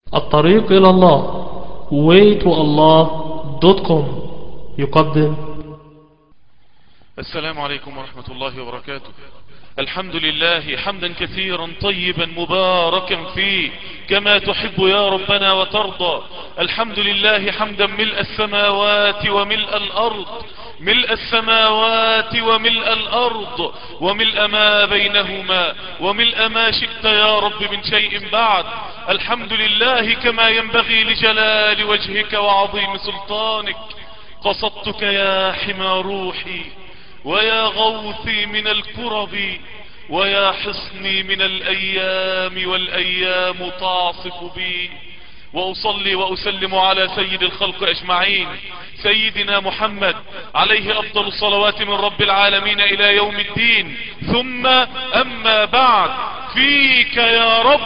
الطريق إلى الله waytoallah.com يقدم السلام عليكم ورحمة الله وبركاته الحمد لله حمدا كثيرا طيبا مباركا فيه كما تحب يا ربنا وترضى الحمد لله حمدا ملء السماوات وملء الأرض ملء السماوات وملء الأرض وملء ما بينهما وملء ما شئت يا رب من شيء بعد الحمد لله كما ينبغي لجلال وجهك وعظيم سلطانك قصدتك يا حمى روحي ويا غوثي من الكرب ويا حصني من الأيام والأيام تعصف بي وأصلي وأسلم على سيد الخلق أجمعين سيدنا محمد عليه أفضل الصلوات من رب العالمين إلى يوم الدين ثم أما بعد فيك يا رب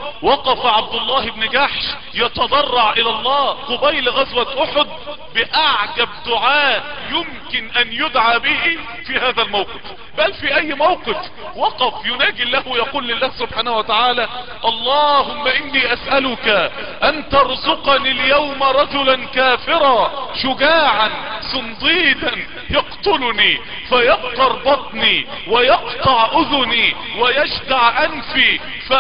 وقف عبد الله بن جحش يتضرع إلى الله قبيل غزوة أحد بأعجب دعاء يمكن أن يدعى به في هذا الموقف بل في أي موقف وقف يناجي الله يقول لله سبحانه وتعالى اللهم إني أسألك أن ترزقني اليوم رجلا كافرا شجاعا صنديدا يقتلني فيبقر بطني ويقطع أذني ويشدع أنفي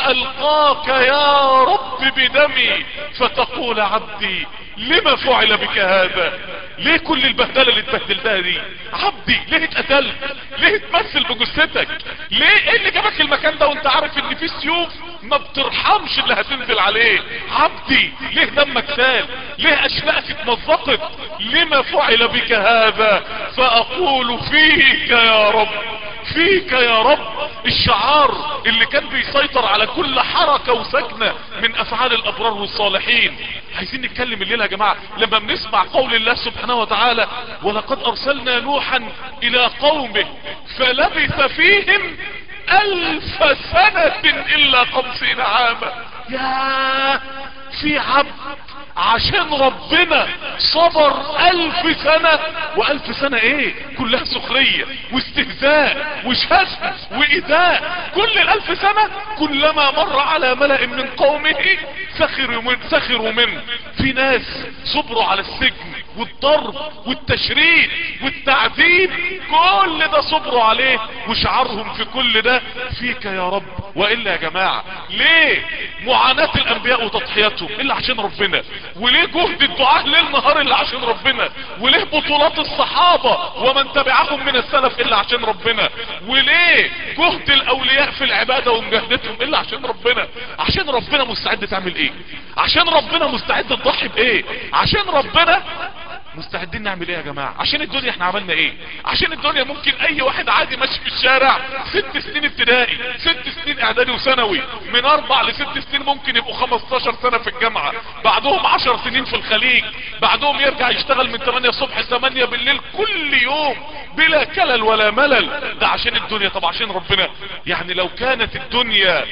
فألقاك يا رب بدمي فتقول عبدي لما فعل بك هذا ليه كل البهدلة اللي اتبهدلتها دي عبدي ليه اتقتلت ليه تمثل بجثتك ليه ايه اللي جابك المكان ده وانت عارف ان في سيوف ما بترحمش اللي هتنزل عليه عبدي ليه دمك سال ليه اشلاءك اتمزقت لما فعل بك هذا فاقول فيك يا رب فيك يا رب الشعار اللي كان بيسيطر على كل حركة وسكنة من افعال الابرار والصالحين عايزين نتكلم الليلة يا جماعة لما بنسمع قول الله سبحانه وتعالى ولقد ارسلنا نوحا الى قومه فلبث فيهم الف سنة الا خمسين عاما يا في عبد عشان ربنا صبر الف سنة والف سنة ايه كلها سخرية واستهزاء وشتم وايذاء كل الالف سنة كلما مر على ملأ من قومه سخروا من سخروا منه في ناس صبروا على السجن والضرب والتشريد والتعذيب كل ده صبروا عليه وشعارهم في كل ده فيك يا رب وإلا يا جماعة ليه معاناة الانبياء وتضحياتهم الا عشان ربنا وليه جهد الدعاء ليل نهار الا عشان ربنا وليه بطولات الصحابة ومن تبعهم من السلف الا عشان ربنا وليه جهد الاولياء في العبادة ومجاهدتهم الا عشان ربنا عشان ربنا مستعد تعمل ايه عشان ربنا مستعد تضحي بايه عشان ربنا مستعدين نعمل ايه يا جماعة عشان الدنيا احنا عملنا ايه عشان الدنيا ممكن اي واحد عادي ماشي في الشارع ست سنين ابتدائي ست سنين اعدادي وثانوي من اربع لست سنين ممكن يبقوا 15 سنة في الجامعة بعدهم 10 سنين في الخليج بعدهم يرجع يشتغل من 8 الصبح ل 8 بالليل كل يوم بلا كلل ولا ملل ده عشان الدنيا طب عشان ربنا يعني لو كانت الدنيا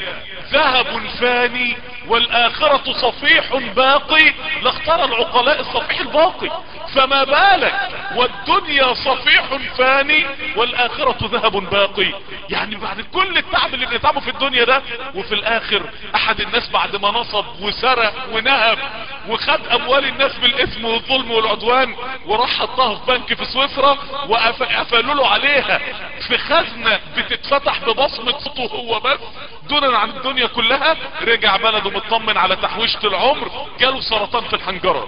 ذهب فاني والاخرة صفيح باقي لاختار العقلاء الصفيح الباقي فما بالك والدنيا صفيح فاني والاخرة ذهب باقي يعني بعد كل التعب اللي بنتعبه في الدنيا ده وفي الاخر احد الناس بعد ما نصب وسرق ونهب وخد اموال الناس بالاثم والظلم والعدوان وراح حطها في بنك في سويسرا وقفلوا له عليها في خزنة بتتفتح ببصمة صوته هو بس دونا عن الدنيا كلها رجع بلده مطمن على تحويشة العمر جاله سرطان في الحنجرة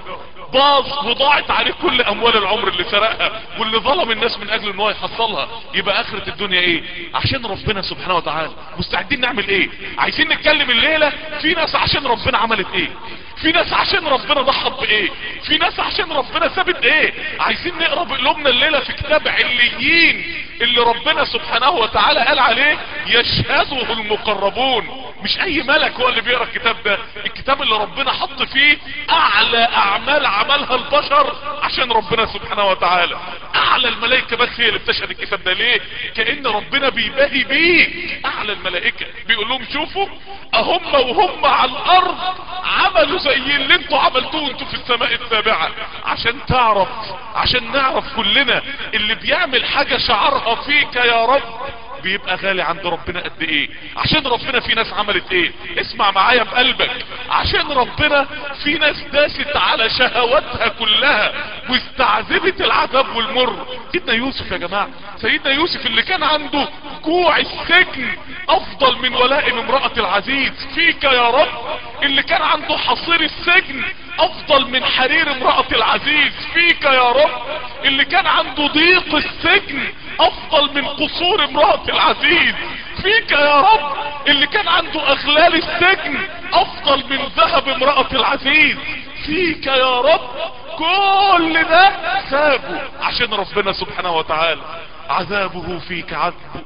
باظ وضاعت عليه كل اموال العمر اللي سرقها واللي ظلم الناس من اجل ان هو يحصلها يبقى اخرة الدنيا ايه عشان ربنا سبحانه وتعالى مستعدين نعمل ايه عايزين نتكلم الليلة في ناس عشان ربنا عملت ايه في ناس عشان ربنا ضحت بايه في ناس عشان ربنا ثابت ايه عايزين نقرا بقلوبنا الليلة في كتاب عليين اللي ربنا سبحانه وتعالى قال عليه يشهده المقربون مش اي ملك هو اللي بيقرا الكتاب ده الكتاب اللي ربنا حط فيه اعلى اعمال عملها البشر عشان ربنا سبحانه وتعالى اعلى الملائكة بس هي اللي بتشهد الكتاب ده ليه كأن ربنا بيباهي بيك اعلى الملائكة بيقول لهم شوفوا اهم وهم على الارض عملوا زي اللي انتوا عملتوه انتوا في السماء السابعة عشان تعرف عشان نعرف كلنا اللي بيعمل حاجة شعرها فيك يا رب بيبقى غالي عند ربنا قد ايه عشان ربنا في ناس عملت ايه اسمع معايا بقلبك عشان ربنا في ناس داست على شهواتها كلها واستعذبت العذاب والمر سيدنا يوسف يا جماعة سيدنا يوسف اللي كان عنده جوع السجن افضل من ولائم امرأة العزيز فيك يا رب اللي كان عنده حصير السجن افضل من حرير امرأة العزيز فيك يا رب اللي كان عنده ضيق السجن افضل من قصور امرأة العزيز فيك يا رب اللي كان عنده اغلال السجن افضل من ذهب امرأة العزيز فيك يا رب كل ده سابه عشان ربنا سبحانه وتعالى عذابه فيك عذبه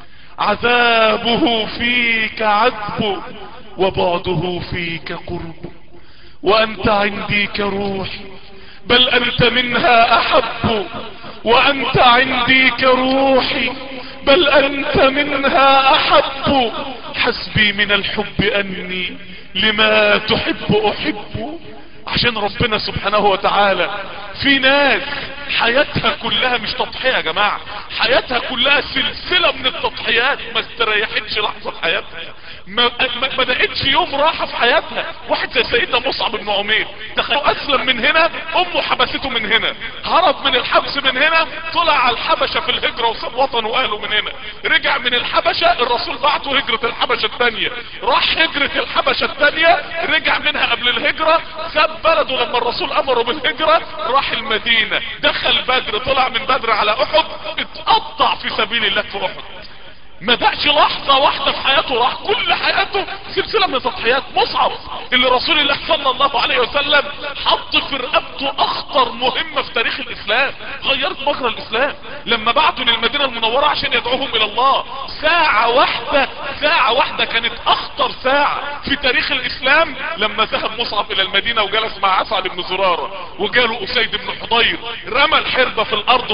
عذابه فيك عذبه وبعده فيك قربه وانت عندي كروحي بل انت منها احب وانت عندي كروحي بل انت منها احب حسبي من الحب اني لما تحب احب عشان ربنا سبحانه وتعالى في ناس حياتها كلها مش تضحية يا جماعة حياتها كلها سلسلة من التضحيات ما استريحتش لحظة في حياتها ما, ما بدأتش يوم راحة في حياتها واحد زي سيدنا مصعب بن عمير تخيلوا اسلم من هنا امه حبسته من هنا هرب من الحبس من هنا طلع على الحبشة في الهجرة وساب وطنه واهله من هنا رجع من الحبشة الرسول بعته هجرة الحبشة الثانية راح هجرة الحبشة الثانية رجع منها قبل الهجرة ساب بلده لما الرسول امره بالهجرة راح المدينة دخل بدر طلع من بدر على احد اتقطع في سبيل الله في احد ما دقش لحظة واحدة في حياته راح كل حياته سلسلة من تضحيات مصعب اللي رسول الله صلى الله عليه وسلم حط في رقبته اخطر مهمة في تاريخ الاسلام غيرت مجرى الاسلام لما بعتوا للمدينة المنورة عشان يدعوهم الى الله ساعة واحدة ساعة واحدة كانت اخطر ساعة في تاريخ الاسلام لما ذهب مصعب الى المدينة وجلس مع اسعد بن زرارة وجاله اسيد بن حضير رمى الحربة في الارض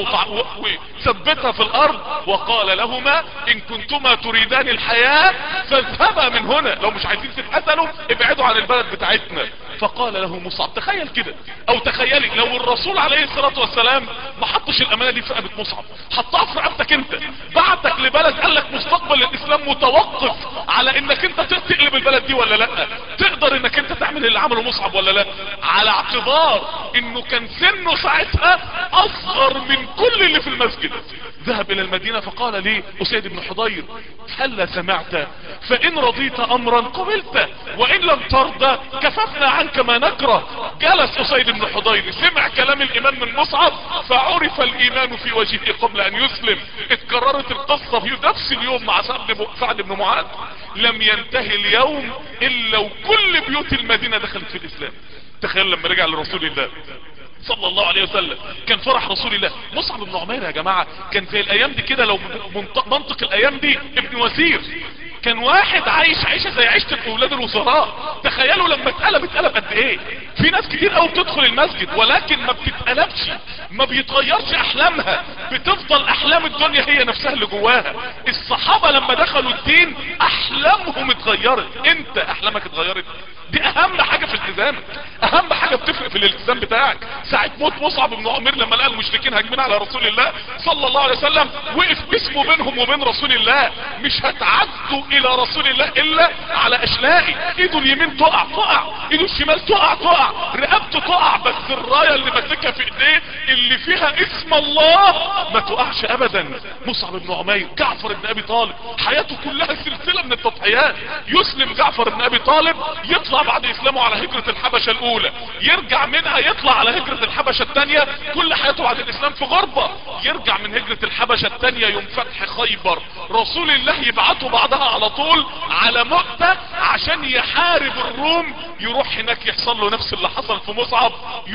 وثبتها في الارض وقال لهما ان كنتما تريدان الحياة فاذهبا من هنا لو مش عايزين تتقتلوا ابعدوا عن البلد بتاعتنا فقال له مصعب تخيل كده او تخيلي لو الرسول عليه الصلاة والسلام ما حطش الامانة دي في رقبة مصعب حطها في رقبتك انت بعتك لبلد قال لك مستقبل الاسلام متوقف على انك انت تقلب البلد دي ولا لا تقدر انك انت تعمل اللي عمله مصعب ولا لا على اعتبار انه كان سنه ساعتها اصغر من كل اللي في المسجد ذهب الى المدينة فقال لي اسيد بن حضير هل سمعت فان رضيت امرا قبلت وان لم ترضى كففنا عنك ما نكره جلس اسيد بن حضير سمع كلام الايمان من مصعب فعرف الايمان في وجهه قبل ان يسلم اتكررت القصة في نفس اليوم مع سعد بن معاذ لم ينتهي اليوم الا وكل بيوت المدينة دخلت في الاسلام تخيل لما رجع لرسول الله صلى الله عليه وسلم كان فرح رسول الله مصعب بن عمير يا جماعة كان زي الايام دي كده لو منطق الايام دي ابن وزير كان واحد عايش عيشة زي عيشة اولاد الوزراء تخيلوا لما اتقلب اتقلب قد ايه في ناس كتير قوي بتدخل المسجد ولكن ما بتتقلبش ما بيتغيرش احلامها بتفضل احلام الدنيا هي نفسها اللي جواها الصحابة لما دخلوا الدين احلامهم اتغيرت انت احلامك اتغيرت دي اهم حاجة في التزامك اهم حاجة بتفرق في الالتزام بتاعك ساعة موت مصعب بن عمير لما لقى المشركين هاجمين على رسول الله صلى الله عليه وسلم وقف باسمه بينهم وبين رسول الله مش هتعدوا الى رسول الله الا على اشلائي ايده اليمين تقع تقع ايده الشمال تقع تقع رقبته تقع بس الراية اللي ماسكها في ايديه اللي فيها اسم الله ما تقعش ابدا مصعب بن عمير جعفر بن ابي طالب حياته كلها سلسلة من التضحيات يسلم جعفر بن ابي طالب يطلع بعد اسلامه على هجرة الحبشة الاولى يرجع منها يطلع على هجرة الحبشة الثانية كل حياته بعد الاسلام في غربة يرجع من هجرة الحبشة الثانية يوم فتح خيبر رسول الله يبعته بعدها على طول على مؤتة عشان يحارب الروم يروح هناك يحصل له نفس اللي حصل في مصعب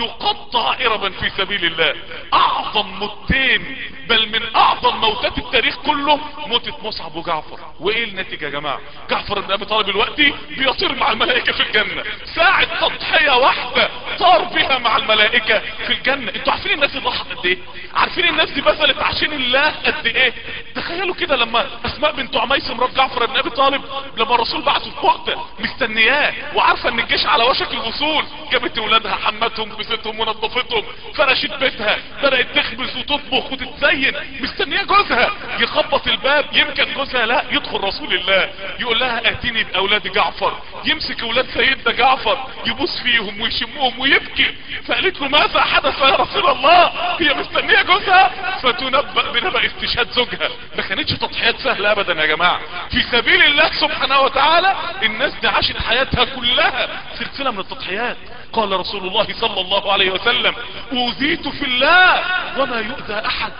يقطع اربا في سبيل الله اعظم موتين بل من اعظم موتات التاريخ كله موتة مصعب وجعفر وايه النتيجة يا جماعة جعفر بن ابي طالب الوقتي بيطير مع الملائكة في الجنة ساعة تضحية واحدة يختار بها مع الملائكة في الجنة انتوا عارفين الناس دي ضحت قد ايه عارفين الناس دي بذلت عشان الله قد ايه تخيلوا كده لما اسماء بنت عميس مرات جعفر بن ابي طالب لما الرسول بعثه في مؤتة مستنياه وعارفة ان الجيش على وشك الوصول جابت اولادها حمتهم كبستهم ونظفتهم فرشت بيتها بدأت تخبز وتطبخ وتتزين مستنياه جوزها يخبط الباب يمكن جوزها لا يدخل رسول الله يقول لها اتيني باولاد جعفر يمسك اولاد سيدنا جعفر يبوس فيهم ويشمهم ويبكي فقالت له ماذا حدث يا رسول الله هي مستنيه جوزها فتنبأ بنبأ استشهاد زوجها ما كانتش تضحيات سهله ابدا يا جماعه في سبيل الله سبحانه وتعالى الناس دي عاشت حياتها كلها سلسله من التضحيات قال رسول الله صلى الله عليه وسلم اوذيت في الله وما يؤذى احد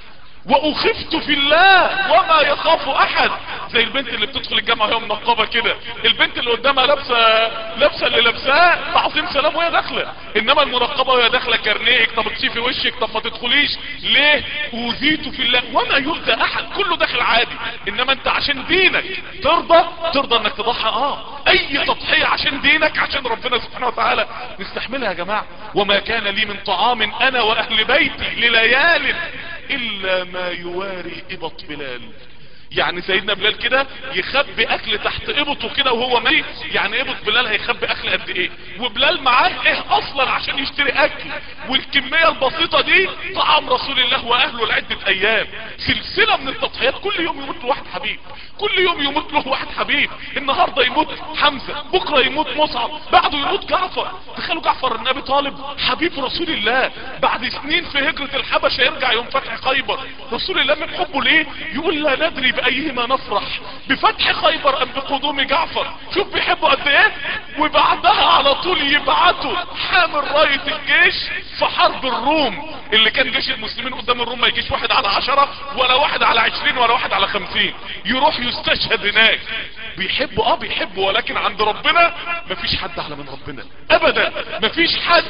واخفت في الله وما يخاف احد زي البنت اللي بتدخل الجامعه وهي منقبه كده البنت اللي قدامها لابسه لابسه اللي لابساه تعظيم سلام وهي داخله انما المنقبه وهي داخله كارنيك طب تشوفي وشك طب ما تدخليش ليه اوذيت في الله وما يؤذى احد كله داخل عادي انما انت عشان دينك ترضى ترضى انك تضحي اه اي تضحيه عشان دينك عشان ربنا سبحانه وتعالى نستحملها يا جماعه وما كان لي من طعام انا واهل بيتي لليال الا ما يواري ابط بلال يعني سيدنا بلال كده يخبي اكل تحت ابطه كده وهو ميت يعني ابط بلال هيخبي اكل قد ايه وبلال معاه ايه اصلا عشان يشتري اكل والكمية البسيطة دي طعام رسول الله واهله لعدة ايام سلسلة من التضحيات كل يوم يموت له واحد حبيب كل يوم يموت له واحد حبيب النهاردة يموت حمزة بكرة يموت مصعب بعده يموت جعفر تخيلوا جعفر النبي طالب حبيب رسول الله بعد سنين في هجرة الحبشة يرجع يوم فتح خيبر رسول الله من حبه ليه يقول لا ندري بايهما نفرح بفتح خيبر ام بقدوم جعفر شوف بيحبوا قد ايه وبعدها على طول يبعتوا حامل راية الجيش في حرب الروم اللي كان جيش المسلمين قدام الروم ما يجيش واحد على عشرة ولا واحد على عشرين ولا واحد على خمسين يروح يستشهد هناك بيحبوا اه بيحبوا ولكن عند ربنا مفيش حد اعلى من ربنا ابدا مفيش حد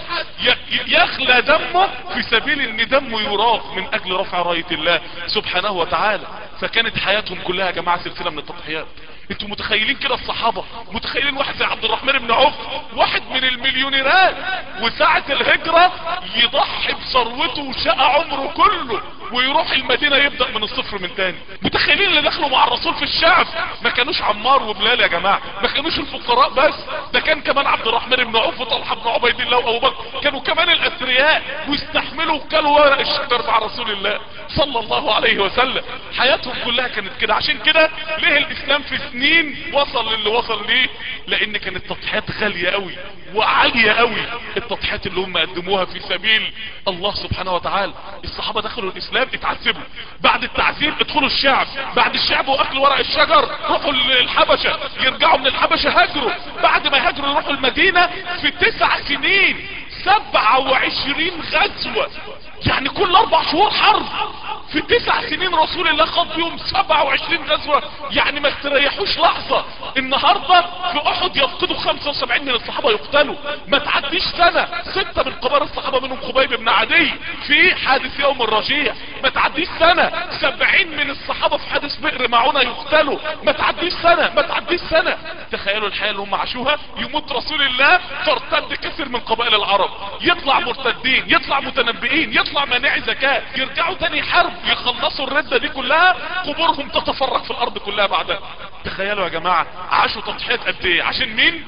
يخلى دمه في سبيل ان دمه يراق من اجل رفع راية الله سبحانه وتعالى فكانت حياتهم كلها يا جماعة سلسلة من التضحيات انتوا متخيلين كده الصحابة متخيلين واحد زي عبد الرحمن بن عوف واحد من المليونيرات وساعة الهجرة يضحي بثروته وشقى عمره كله ويروح المدينة يبدأ من الصفر من تاني متخيلين اللي دخلوا مع الرسول في الشعب ما كانوش عمار وبلال يا جماعة ما كانوش الفقراء بس ده كان كمان عبد الرحمن بن عوف وطلحة بن عبيد الله وابو بكر كانوا كمان الاثرياء واستحملوا وكلوا ورق الشجر مع رسول الله صلى الله عليه وسلم حياتهم كلها كانت كده عشان كده ليه الاسلام في سنين وصل للي وصل ليه لان كانت تضحيات غالية قوي وعالية قوي التضحيات اللي هم قدموها في سبيل الله سبحانه وتعالى الصحابة دخلوا الاسلام اتعذبوا بعد التعذيب ادخلوا الشعب بعد الشعب واكلوا ورق الشجر روحوا الحبشة يرجعوا من الحبشة هاجروا بعد ما هاجروا يروحوا المدينة في تسع سنين سبعة وعشرين غزوة يعني كل اربع شهور حرب في تسع سنين رسول الله خاض يوم سبعة وعشرين غزوة يعني ما استريحوش لحظة النهاردة في احد يفقدوا خمسة وسبعين من الصحابة يقتلوا ما تعديش سنة ستة من كبار الصحابة منهم خبيب بن عدي في حادث يوم الرجيع ما تعديش سنة سبعين من الصحابة في حادث بئر معونة يقتلوا ما تعديش سنة ما تعديش سنة تخيلوا الحياة اللي هم عاشوها يموت رسول الله فارتد كثير من قبائل العرب يطلع مرتدين يطلع متنبئين يطلع مانع زكاة يرجعوا تاني حرب يخلصوا الردة دي كلها قبورهم تتفرق في الارض كلها بعدها تخيلوا يا جماعة عاشوا تضحيات قد ايه عشان مين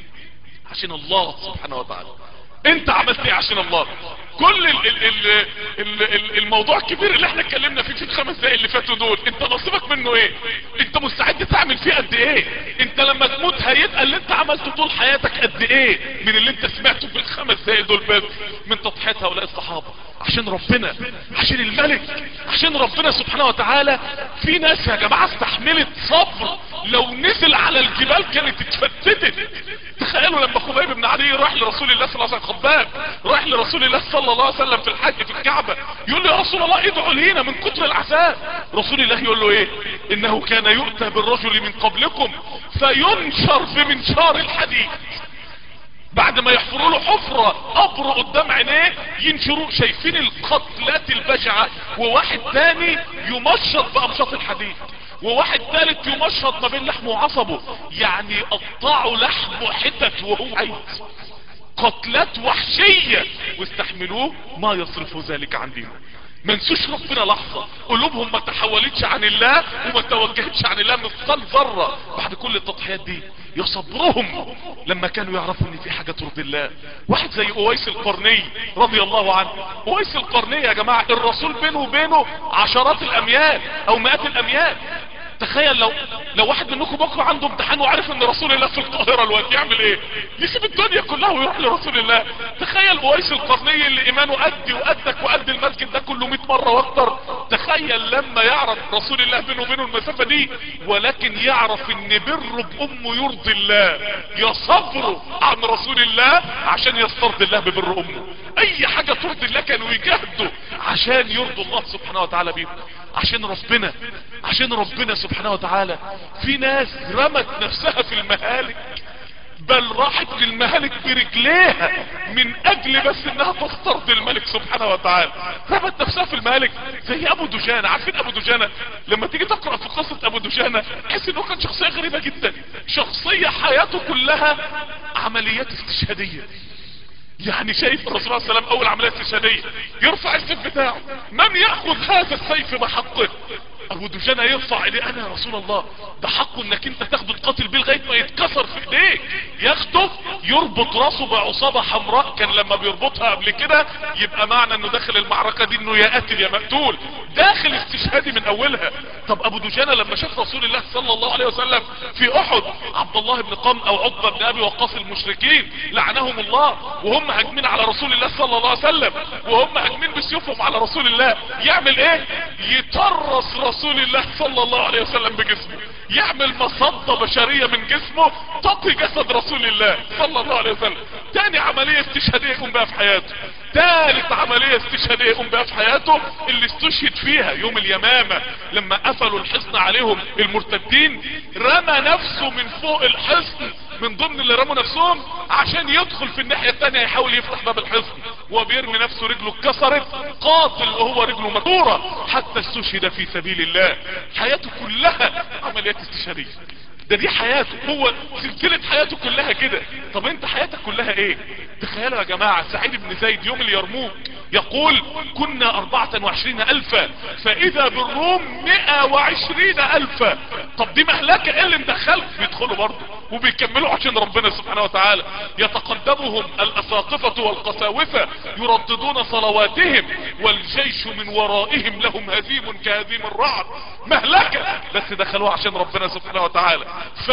عشان الله سبحانه وتعالى انت عملت ايه عشان الله كل ال ال ال ال ال الموضوع الكبير اللي احنا اتكلمنا فيه في الخمس دقايق اللي فاتوا دول انت نصيبك منه ايه انت مستعد تعمل فيه قد ايه انت لما تموت هيبقى اللي انت عملته طول حياتك قد ايه من اللي انت سمعته في الخمس دقايق دول بس من تضحيات هؤلاء الصحابة عشان ربنا عشان الملك عشان ربنا سبحانه وتعالى في ناس يا جماعة استحملت صبر لو نزل على الجبال كانت اتفتتت تخيلوا لما خبيب بن علي راح لرسول الله صلى الله عليه وسلم خباب راح لرسول الله صلى الله عليه وسلم في الحج في الكعبة يقول له يا رسول الله ادعوا لينا من كتر العذاب رسول الله يقول له ايه انه كان يؤتى بالرجل من قبلكم فينشر بمنشار الحديد بعد ما يحفروا له حفرة قبر قدام عينيه ينشروا شايفين القتلات البشعة وواحد تاني يمشط بأمشاط الحديد وواحد ثالث يمشط ما بين لحمه وعصبه يعني قطعوا لحمه حتت وهو عايز قتلات وحشية واستحملوه ما يصرف ذلك عن دينه ما نسوش ربنا لحظة قلوبهم ما تحولتش عن الله وما توجهتش عن الله مثقال ذرة بعد كل التضحيات دي يا صبرهم لما كانوا يعرفوا ان في حاجة ترضي الله واحد زي اويس القرني رضي الله عنه اويس القرني يا جماعة الرسول بينه وبينه عشرات الاميال او مئات الاميال تخيل لو لو واحد منكم بكره عنده امتحان وعارف ان رسول الله في القاهره الوقت يعمل ايه يسيب الدنيا كلها ويروح لرسول الله تخيل اويس القرني اللي ايمانه قدي وقدك وقد المسجد ده كله 100 مره واكتر تخيل لما يعرف رسول الله بينه وبينه المسافه دي ولكن يعرف ان بره بامه يرضي الله يا صبره عن رسول الله عشان يسترضي الله ببر امه اي حاجه ترضي الله كانوا يجاهدوا عشان يرضوا الله سبحانه وتعالى بيهم عشان ربنا عشان ربنا سبحانه وتعالى في ناس رمت نفسها في المهالك بل راحت للمهالك برجليها من اجل بس انها تسترضي الملك سبحانه وتعالى رمت نفسها في المهالك زي ابو دجانة عارفين ابو دجانة لما تيجي تقرأ في قصة ابو دجانة تحس انه كان شخصية غريبة جدا شخصية حياته كلها عمليات استشهادية يعني شايف الرسول عليه السلام اول عملية استشهادية يرفع السيف بتاعه من يأخذ هذا السيف بحقه ابو دجانة يرفع ايديه انا يا رسول الله ده حقه انك انت تاخده تقاتل بيه لغايه ما يتكسر في ايديك ياخده يربط راسه بعصابة حمراء كان لما بيربطها قبل كده يبقى معنى انه داخل المعركة دي انه يا قاتل يا مقتول داخل استشهادي من اولها طب ابو دجانة لما شاف رسول الله صلى الله عليه وسلم في احد عبد الله بن قام او عقبة بن ابي وقاص المشركين لعنهم الله وهم هاجمين على رسول الله صلى الله عليه وسلم وهم هاجمين بسيوفهم على رسول الله يعمل ايه يطرس رسول الله صلى الله عليه وسلم بجسمه يعمل مصدة بشرية من جسمه تقي جسد رسول الله صلى الله عليه وسلم تاني عملية استشهادية يقوم بها في حياته تالت عملية استشهادية يقوم بها في حياته اللي استشهد فيها يوم اليمامة لما قفلوا الحصن عليهم المرتدين رمى نفسه من فوق الحصن من ضمن اللي رموا نفسهم عشان يدخل في الناحية التانية يحاول يفتح باب الحصن وبيرمي نفسه رجله اتكسرت قاتل وهو رجله مكسورة حتى استشهد في سبيل الله حياته كلها عمليات استشهادية ده دي حياته هو سلسلة حياته كلها كده طب انت حياتك كلها ايه تخيلوا يا جماعة سعيد بن زيد يوم اليرموك يقول كنا اربعة وعشرين الفا فاذا بالروم مئة وعشرين الفا طب دي مهلكة ايه اللي مدخلك بيدخلوا برضه وبيكملوا عشان ربنا سبحانه وتعالى يتقدمهم الاساقفة والقساوسة يرددون صلواتهم والجيش من ورائهم لهم هزيم كهزيم الرعد مهلكة بس دخلوها عشان ربنا سبحانه وتعالى ف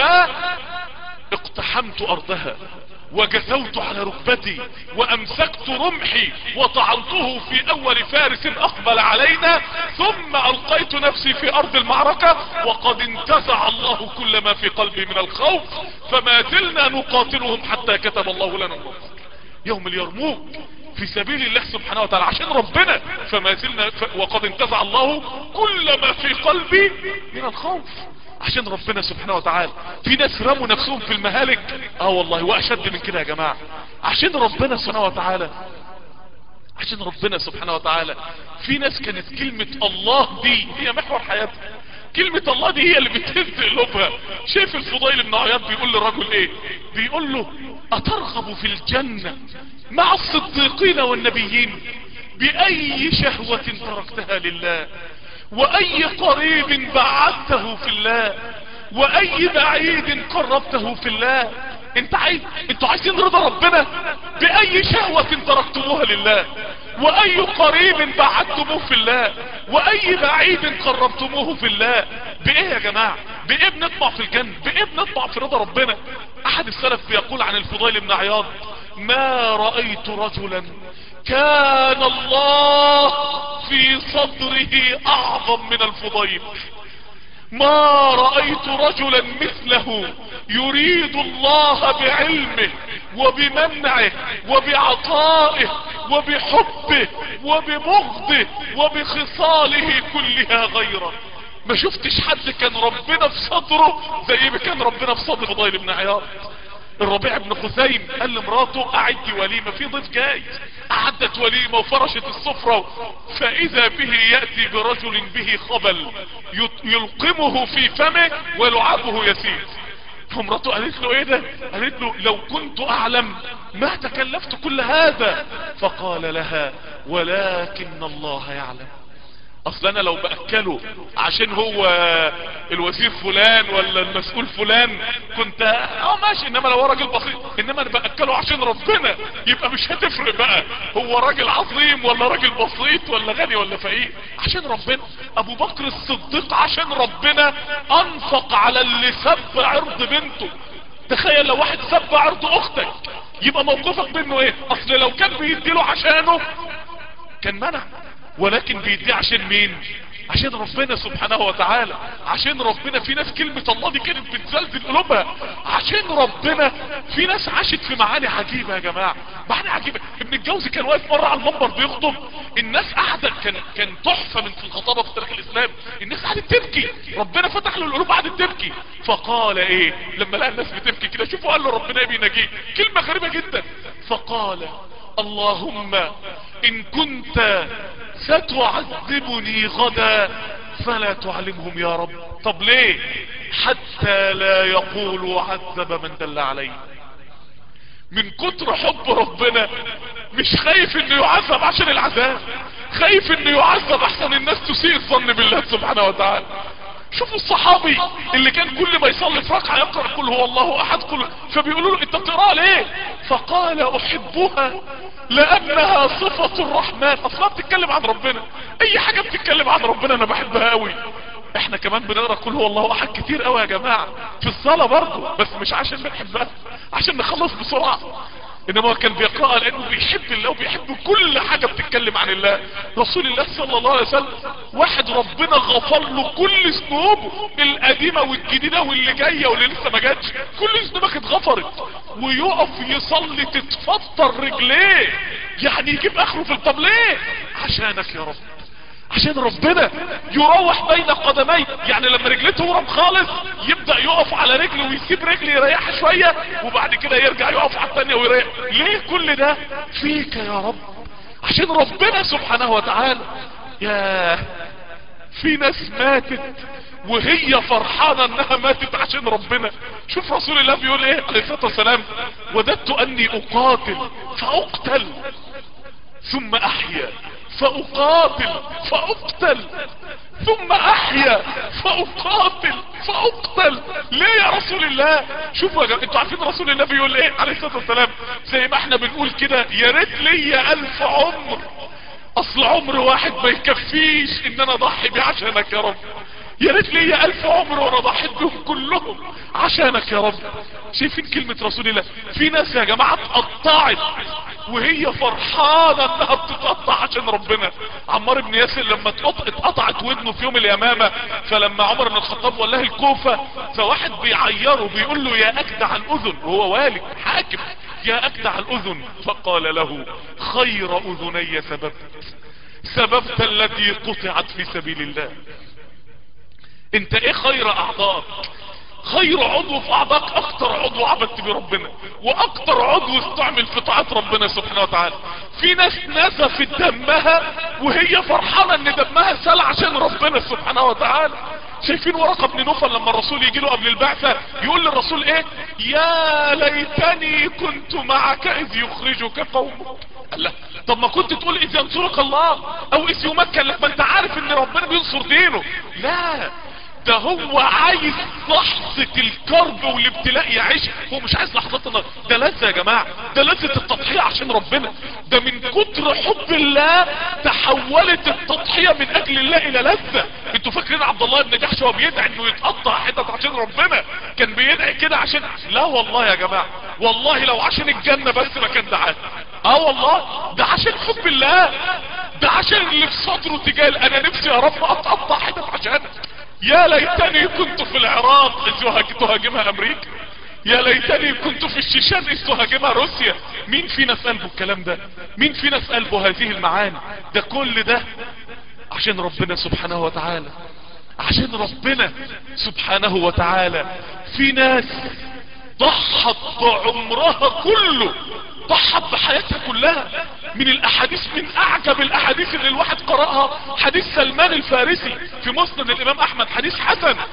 اقتحمت ارضها وجثوت على ركبتي وامسكت رمحي وطعنته في اول فارس اقبل علينا ثم القيت نفسي في ارض المعركة وقد انتزع الله كل ما في قلبي من الخوف فما زلنا نقاتلهم حتى كتب الله لنا النصر يوم اليرموك في سبيل الله سبحانه وتعالى عشان ربنا فما زلنا ف... وقد انتزع الله كل ما في قلبي من الخوف عشان ربنا سبحانه وتعالى في ناس رموا نفسهم في المهالك اه والله واشد من كده يا جماعة عشان ربنا سبحانه وتعالى عشان ربنا سبحانه وتعالى في ناس كانت كلمة الله دي هي محور حياتها كلمة الله دي هي اللي بتهز قلوبها شايف الفضيل بن عياض بيقول للرجل ايه بيقول له اترغب في الجنة مع الصديقين والنبيين باي شهوة تركتها لله واي قريب بعدته في الله واي بعيد قربته في الله انت عايز انتوا عايزين رضا ربنا باي شهوة تركتموها لله واي قريب بعدتموه في الله واي بعيد قربتموه في الله بايه يا جماعة بايه بنطمع في الجنة بايه بنطمع في رضا ربنا احد السلف بيقول عن الفضيل بن عياض ما رأيت رجلا كان الله في صدره اعظم من الفضيل ما رأيت رجلا مثله يريد الله بعلمه وبمنعه وبعطائه وبحبه وببغضه وبخصاله كلها غيره ما شفتش حد كان ربنا في صدره زي ما كان ربنا في صدر فضيل بن عياض الربيع بن خثيم قال لمراته اعدي وليمة في ضيف جاي اعدت وليمة وفرشت السفرة فاذا به يأتي برجل به خبل يلقمه في فمه ولعابه يسير فمراته قالت له ايه ده قالت له لو كنت اعلم ما تكلفت كل هذا فقال لها ولكن الله يعلم اصل انا لو باكله عشان هو الوزير فلان ولا المسؤول فلان كنت اه ماشي انما لو هو راجل بسيط انما انا باكله عشان ربنا يبقى مش هتفرق بقى هو راجل عظيم ولا راجل بسيط ولا غني ولا فقير عشان ربنا ابو بكر الصديق عشان ربنا انفق على اللي سب عرض بنته تخيل لو واحد سب عرض اختك يبقى موقفك منه ايه اصل لو كان بيديله عشانه كان منع ولكن بيديه عشان مين عشان ربنا سبحانه وتعالى عشان ربنا في ناس كلمة الله دي كانت بتزلزل قلوبها عشان ربنا في ناس عاشت في معاني عجيبة يا جماعة معاني عجيبة ابن الجوزي كان واقف مرة على المنبر بيخطب الناس قاعدة كان كان تحفة من الخطابة في تاريخ الاسلام الناس قاعدة تبكي ربنا فتح له القلوب قاعدة تبكي فقال ايه لما لقى الناس بتبكي كده شوفوا قال له ربنا بينجيه كلمة غريبة جدا فقال اللهم ان كنت ستعذبني غدا فلا تعلمهم يا رب طب ليه حتى لا يقولوا عذب من دل عليه من كتر حب ربنا مش خايف انه يعذب عشان العذاب خايف انه يعذب احسن الناس تسيء الظن بالله سبحانه وتعالى شوفوا الصحابي اللي كان كل ما يصلي في ركعه يقرا قل هو الله احد قل فبيقولوا له انت بتقراها ليه فقال احبها لانها صفه الرحمن اصلا بتتكلم عن ربنا اي حاجه بتتكلم عن ربنا انا بحبها قوي احنا كمان بنقرا قل هو الله احد كتير قوي يا جماعه في الصلاه برضه بس مش عشان بنحبها عشان نخلص بسرعه انما هو كان بيقرأها لانه بيحب الله وبيحب كل حاجة بتتكلم عن الله رسول الله صلى الله عليه وسلم واحد ربنا غفر له كل ذنوبه القديمة والجديدة واللي جاية واللي لسه ما جاتش كل ذنوبك اتغفرت ويقف يصلي تتفطر رجليه يعني يجيب اخره في طب ليه عشانك يا رب عشان ربنا يروح بين قدميه يعني لما رجليه تورم خالص يبدأ يقف على رجله ويسيب رجله يريحها شوية وبعد كده يرجع يقف على الثانية ويريح ليه كل ده فيك يا رب عشان ربنا سبحانه وتعالى يا في ناس ماتت وهي فرحانة انها ماتت عشان ربنا شوف رسول الله بيقول ايه عليه الصلاة والسلام وددت اني اقاتل فاقتل ثم احيا فاقاتل فاقتل ثم احيا فاقاتل فاقتل ليه يا رسول الله شوفوا يا جماعه انتوا عارفين رسول الله بيقول ايه عليه الصلاه والسلام زي ما احنا بنقول كده يا ريت ليا الف عمر اصل عمر واحد ما يكفيش ان انا اضحي بيه عشانك يا رب يا ريت ليا الف عمر وانا ضحيت بهم كلهم عشانك يا رب شايفين كلمة رسول الله في ناس يا جماعة اتقطعت وهي فرحانة انها بتتقطع عشان ربنا عمار بن ياسر لما اتقطعت ودنه في يوم اليمامة فلما عمر بن الخطاب ولاه الكوفة فواحد بيعيره بيقول له يا اجدع الاذن وهو والد حاكم يا اجدع الاذن فقال له خير اذني سببت سببت التي قطعت في سبيل الله انت ايه خير اعضاءك خير عضو في اعضاك اكتر عضو عبدت بربنا واكتر عضو استعمل في طاعة ربنا سبحانه وتعالى في ناس نزفت دمها وهي فرحانة ان دمها سال عشان ربنا سبحانه وتعالى شايفين ورقة بن نوفل لما الرسول يجي له قبل البعثة يقول للرسول ايه يا ليتني كنت معك اذ يخرجك قومك الله طب ما كنت تقول اذ ينصرك الله او اذ يمكن لك ما انت عارف ان ربنا بينصر دينه لا ده هو عايز لحظة الكرب والابتلاء يعيش هو مش عايز لحظات النار ده لذة يا جماعة ده لذة التضحية عشان ربنا ده من كتر حب الله تحولت التضحية من اجل الله الى لذة انتوا فاكرين عبد الله بن جحش هو بيدعي انه يتقطع حتت عشان ربنا كان بيدعي كده عشان لا والله يا جماعة والله لو عشان الجنة بس ما كان دعاه اه والله ده عشان حب الله ده عشان اللي في صدره تجاه انا نفسي يا رب اتقطع حتت عشانك يا ليتني كنت في العراق اذ تهاجمها امريكا يا ليتني كنت في الشيشان اذ تهاجمها روسيا مين فينا في قلبه الكلام ده مين فينا في قلبه هذه المعاني ده كل ده عشان ربنا سبحانه وتعالى عشان ربنا سبحانه وتعالى في ناس ضحت بعمرها كله ضحت بحياتها كلها من الاحاديث من اعجب الاحاديث اللي الواحد قرأها حديث سلمان الفارسي في مسند الامام احمد حديث حسن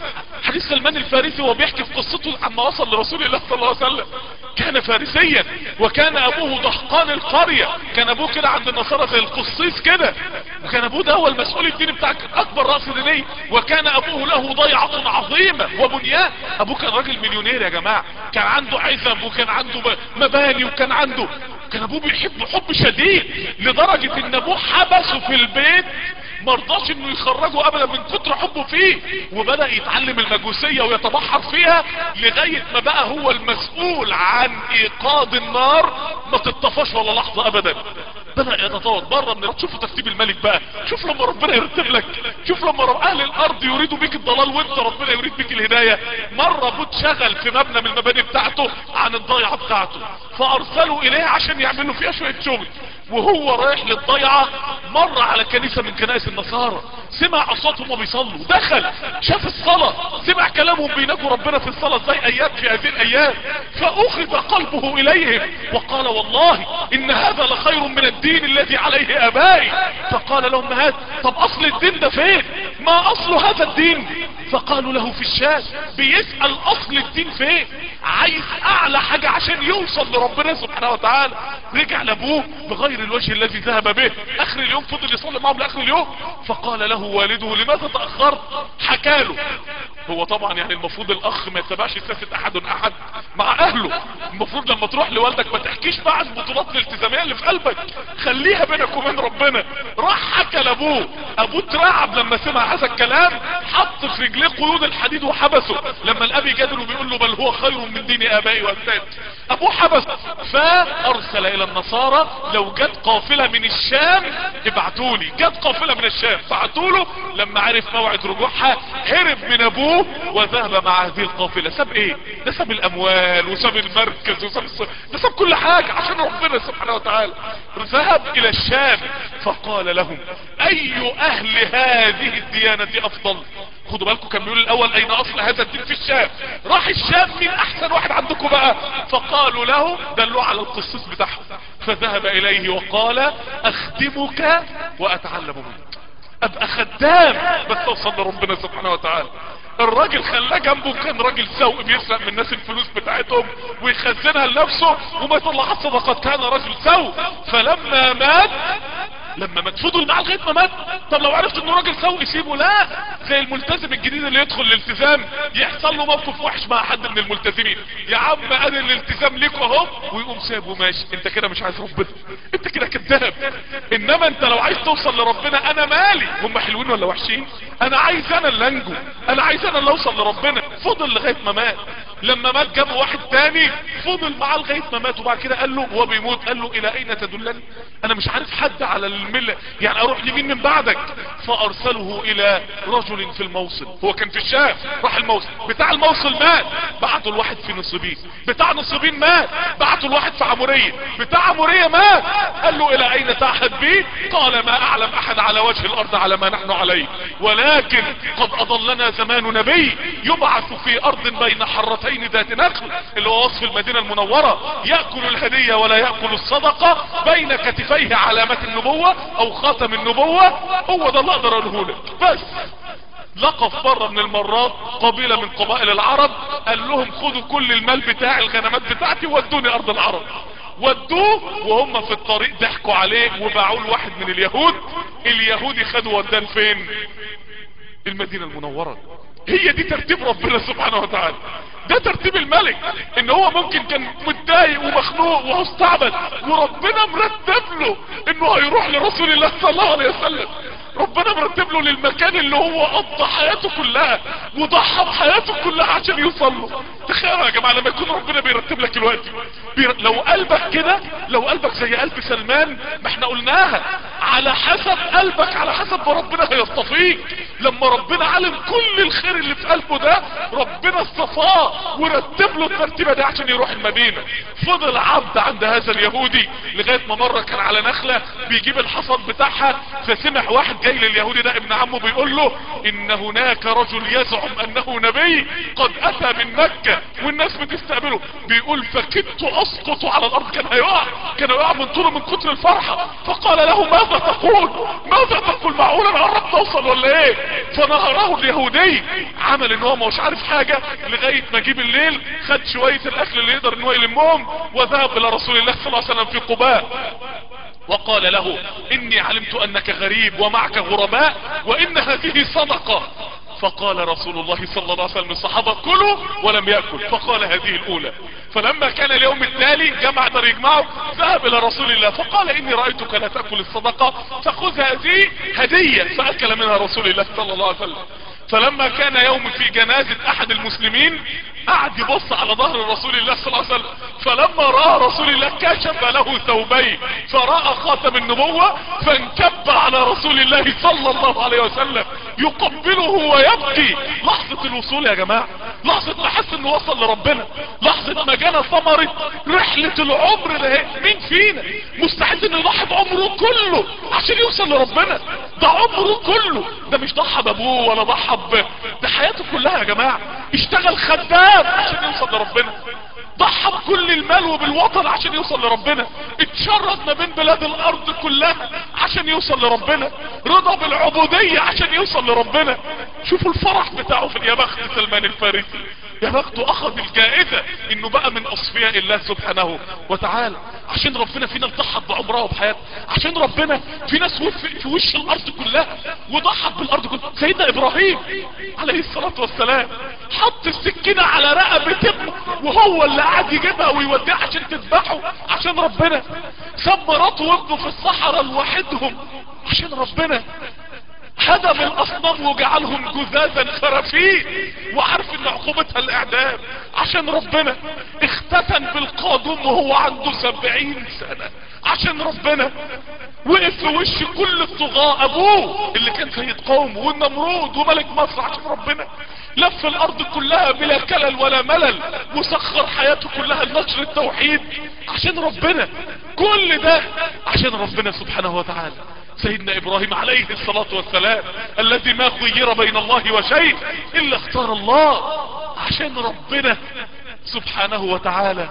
حديث سلمان الفارسي وهو بيحكي في قصته عما وصل لرسول الله صلى الله عليه وسلم كان فارسيا وكان ابوه دهقان القرية كان ابوه كده عند النصارى زي القصيص كده وكان ابوه ده هو المسؤول الديني بتاع اكبر رأس ديني وكان ابوه له ضيعة عظيمة وبنيان ابوه كان راجل مليونير يا جماعة كان عنده عزم وكان عنده مباني وكان عنده كان ابوه بيحبه حب شديد لدرجة ان ابوه حبسه في البيت مرضاش انه يخرجه ابدا من كتر حبه فيه وبدأ يتعلم المجوسية ويتبحر فيها لغاية ما بقى هو المسؤول عن ايقاد النار ما تطفاش ولا لحظة ابدا بدأ يتطور بره من شوفوا ترتيب الملك بقى شوف لما ربنا يرتب لك شوف لما رب اهل الارض يريدوا بيك الضلال وانت ربنا يريد بيك الهداية مرة بوت شغل في مبنى من المباني بتاعته عن الضيعة بتاعته فارسلوا اليه عشان يعملوا فيها شوية شغل وهو رايح للضيعة مر على كنيسة من كنائس النصارى سمع اصواتهم وبيصلوا دخل شاف الصلاة سمع كلامهم بيناجوا ربنا في الصلاة زي ايام في هذه الايام فاخذ قلبه اليهم وقال والله ان هذا لخير من الدين الذي عليه ابائي فقال لهم هذا طب اصل الدين ده فين ما اصل هذا الدين فقالوا له في الشام بيسأل اصل الدين فين عايز اعلى حاجة عشان يوصل لربنا سبحانه وتعالى رجع لابوه بغير الوجه الذي ذهب به اخر اليوم فضل يصلي معهم لاخر اليوم فقال له والده لماذا تأخرت حكاله هو طبعا يعني المفروض الاخ ما يتبعش سياسة احد احد مع اهله المفروض لما تروح لوالدك ما تحكيش بقى عن البطولات الالتزامية اللي في قلبك خليها بينك وبين ربنا راح حكى لابوه ابوه اترعب لما سمع هذا الكلام حط في رجليه قيود الحديد وحبسه لما الاب يجادل وبيقول له بل هو خير من دين ابائي واجدادي ابوه حبس فارسل الى النصارى لو جت قافلة من الشام ابعتولي جت قافلة من الشام بعتوله لما عرف موعد رجوعها هرب من ابوه وذهب مع هذه القافلة ساب ايه ده ساب الاموال وساب المركز وساب الص... ده ساب كل حاجة عشان ربنا سبحانه وتعالى ذهب الى الشام فقال لهم اي اهل هذه الديانة افضل خدوا بالكم كان بيقول الاول اين اصل هذا الدين في الشام راح الشام مين احسن واحد عندكم بقى فقالوا له دلوا على القصص بتاعهم فذهب اليه وقال اخدمك واتعلم منك ابقى خدام بس اوصل لربنا سبحانه وتعالى الراجل خلاه جنبه كان راجل سوء بيسرق من الناس الفلوس بتاعتهم ويخزنها لنفسه وما يطلعها صدقات كان رجل سوء فلما مات لما مات فضل معاه لغايه ما مات طب لو عرفت انه راجل سوء يسيبه لا زي الملتزم الجديد اللي يدخل الالتزام يحصل له موقف وحش مع حد من الملتزمين يا عم ادي الالتزام ليك اهو ويقوم سابه ماشي انت كده مش عايز ربنا انت كده كذاب انما انت لو عايز توصل لربنا انا مالي هم حلوين ولا وحشين انا عايز انا اللي انجو انا عايز انا اللي اوصل لربنا فضل لغايه ما مات لما مات جابوا واحد تاني فضل معاه لغايه ما مات وبعد كده قال له وهو بيموت قال له الى اين تدلني انا مش عارف حد على المله يعني اروح لمين من بعدك فارسله الى رجل في الموصل هو كان في الشام راح الموصل بتاع الموصل مات بعتوا الواحد في نصيبين بتاع نصيبين مات بعتوا الواحد في عمورية بتاع عمورية مات قال له الى اين تعهد بي قال ما اعلم احد على وجه الارض على ما نحن عليه ولكن قد اضلنا زمان نبي يبعث في ارض بين حرتين ذات نخل اللي هو وصف المدينة المنورة يأكل الهدية ولا يأكل الصدقة بين كتفيه علامة النبوة او خاتم النبوة هو ده اللي اقدر اقوله لك بس لقف مرة من المرات قبيلة من قبائل العرب قال لهم خدوا كل المال بتاع الغنمات بتاعتي ودوني ارض العرب ودوه وهم في الطريق ضحكوا عليه وباعوه لواحد من اليهود اليهودي خدوا وداه فين المدينة المنورة هي دي ترتيب ربنا سبحانه وتعالى ده ترتيب الملك ان هو ممكن كان متضايق ومخنوق ومستعبد وربنا مرتب له انه هيروح لرسول الله صلى الله عليه وسلم ربنا مرتب له للمكان اللي هو قضى حياته كلها وضحى بحياته كلها عشان يوصل له تخيلوا يا جماعه لما يكون ربنا بيرتب لك الوقت بير... لو قلبك كده لو قلبك زي قلب سلمان ما احنا قلناها على حسب قلبك على حسب ما ربنا هيصطفيك لما ربنا علم كل الخير اللي في قلبه ده ربنا اصطفاه ورتب له الترتيبه دي عشان يروح المدينه فضل عبد عند هذا اليهودي لغايه ما مره كان على نخله بيجيب الحصاد بتاعها فسمع واحد جاي لليهودي ده ابن عمه بيقول له ان هناك رجل يزعم انه نبي قد اتى من مكة والناس بتستقبله بيقول فكدت يسقط على الارض كان هيقع كان هيقع من طوله من كتر الفرحة فقال له ماذا تقول ماذا تقول معقول انا قربت اوصل ولا ايه فنهره اليهودي عمل ان هو مش عارف حاجة لغاية ما جيب الليل خد شوية الاكل اللي يقدر ان هو يلمهم وذهب الى رسول الله صلى الله عليه وسلم في قباء وقال له اني علمت انك غريب ومعك غرباء وان هذه صدقة فقال رسول الله صلى الله عليه وسلم للصحابة كلوا ولم يأكل فقال هذه الاولى فلما كان اليوم التالي جمع در يجمعه ذهب الى رسول الله فقال اني رأيتك لا تأكل الصدقة فخذ هذه هدية فاكل منها رسول الله صلى الله عليه وسلم فلما كان يوم في جنازة احد المسلمين قعد يبص على ظهر رسول الله صلى الله عليه وسلم فلما رأى رسول الله كشف له ثوبين فرأى خاتم النبوة فانكب على رسول الله صلى الله عليه وسلم يقبله ويبكي لحظة الوصول يا جماعة لحظة ما حس انه وصل لربنا لحظة ما جانا ثمرة رحلة العمر ده مين فينا مستعد انه يضحي بعمره كله عشان يوصل لربنا ده عمره كله ده مش ضحى بابوه ولا ضحى ب... ده حياته كلها يا جماعة اشتغل خدام عشان يوصل لربنا ضحى بكل المال وبالوطن عشان يوصل لربنا اتشرد ما بين بلاد الارض كلها عشان يوصل لربنا رضا بالعبودية عشان يوصل لربنا شوفوا الفرح بتاعه في يا بخت سلمان الفارسي يا بخته اخذ الجائزة انه بقى من اصفياء الله سبحانه وتعالى عشان ربنا فينا ضحت بعمرها وبحياتها عشان ربنا في ناس وفق في وش الارض كلها وضحت بالارض كلها سيدنا ابراهيم عليه الصلاة والسلام حط السكينة على رقبة ابنه وهو اللي قاعد يجيبها ويوديها عشان تذبحه عشان ربنا ساب مراته وابنه في الصحراء لوحدهم عشان ربنا هدم الاصنام وجعلهم جذاذا خرافين وعارف ان عقوبتها الاعدام عشان ربنا اختتن بالقادم وهو عنده سبعين سنة عشان ربنا وقف في وش كل الطغاة ابوه اللي كان سيد قومه والنمرود وملك مصر عشان ربنا لف الارض كلها بلا كلل ولا ملل وسخر حياته كلها لنشر التوحيد عشان ربنا كل ده عشان ربنا سبحانه وتعالى سيدنا ابراهيم عليه الصلاة والسلام الذي ما خير بين الله وشيء الا اختار الله عشان ربنا سبحانه وتعالى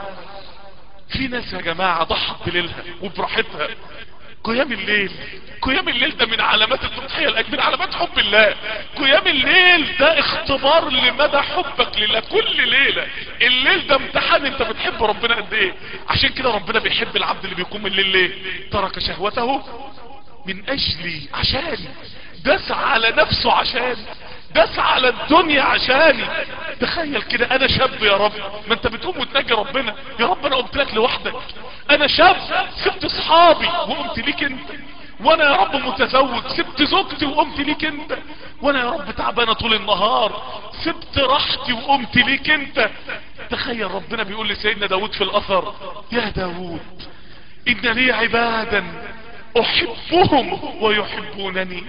في ناس يا جماعة ضحت بليلها وبراحتها قيام الليل قيام الليل ده من علامات التضحية الأجل من علامات حب الله قيام الليل ده اختبار لمدى حبك لله كل ليلة الليل ده امتحان انت بتحب ربنا قد ايه عشان كده ربنا بيحب العبد اللي بيقوم الليل ليه ترك شهوته من اجلي عشاني داس على نفسه عشاني داس على الدنيا عشاني تخيل كده انا شاب يا رب ما انت بتقوم وتنجي ربنا يا رب انا قمت لك لوحدك انا شاب سبت اصحابي وقمت ليك انت وانا يا رب متزوج سبت زوجتي وقمت ليك انت وانا يا رب تعبانه طول النهار سبت راحتي وقمت ليك انت تخيل ربنا بيقول لسيدنا داود في الاثر يا داود ان لي عبادا احبهم ويحبونني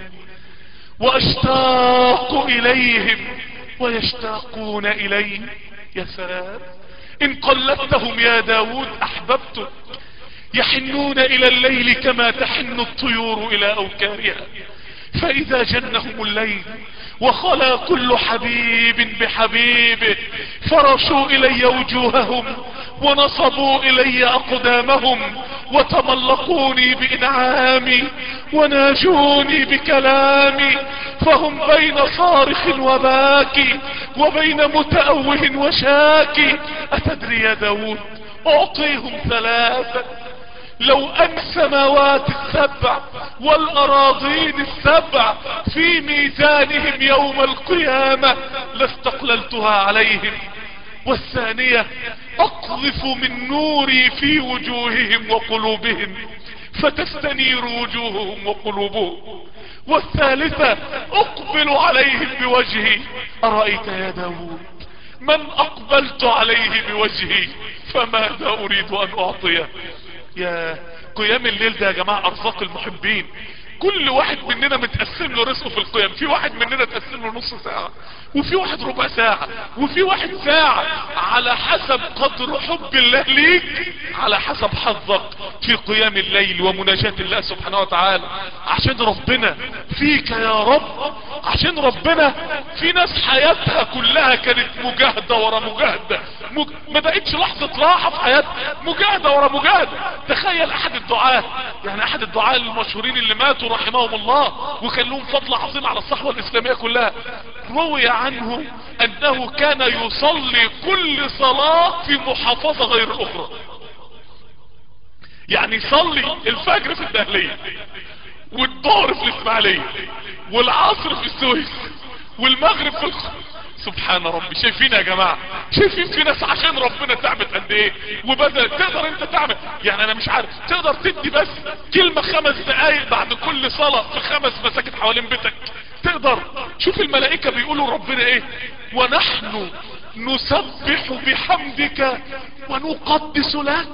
واشتاق اليهم ويشتاقون الي يا سلام ان قلدتهم يا داود احببتك يحنون الى الليل كما تحن الطيور الى اوكارها فاذا جنهم الليل وخلا كل حبيب بحبيبه فرشوا الي وجوههم ونصبوا الي اقدامهم وتملقوني بانعامي وناجوني بكلامي فهم بين صارخ وباكي وبين متأوه وشاكي اتدري يا داود اعطيهم ثلاثة لو ان السماوات السبع والاراضين السبع في ميزانهم يوم القيامة لاستقللتها عليهم والثانية اقذف من نوري في وجوههم وقلوبهم فتستنير وجوههم وقلوبهم والثالثة اقبل عليهم بوجهي ارأيت يا داود من اقبلت عليه بوجهي فماذا اريد ان اعطيه يا قيام الليل ده يا جماعة ارزاق المحبين كل واحد مننا متقسم له رزقه في القيام في واحد مننا تقسم له نص ساعة وفي واحد ربع ساعة وفي واحد ساعة على حسب قدر حب الله ليك على حسب حظك في قيام الليل ومناجاة الله سبحانه وتعالى عشان ربنا فيك يا رب عشان ربنا في ناس حياتها كلها كانت مجاهدة ورا مجاهدة مج... ما بقتش لحظة راحة في حياتها مجاهدة ورا مجاهدة تخيل احد الدعاة يعني احد الدعاة المشهورين اللي ماتوا رحمهم الله وكان لهم فضل عظيم على الصحوة الاسلامية كلها روي عنه انه كان يصلي كل صلاة في محافظة غير الاخرى يعني يصلي الفجر في الدهلية والظهر في الاسماعيلية والعصر في السويس والمغرب في الخ... سبحان ربي شايفين يا جماعة شايفين في ناس عشان ربنا تعبت قد ايه وبدأ تقدر انت تعمل يعني انا مش عارف تقدر تدي بس كلمة خمس دقايق بعد كل صلاة في خمس مساجد حوالين بيتك تقدر شوف الملائكة بيقولوا ربنا ايه ونحن نسبح بحمدك ونقدس لك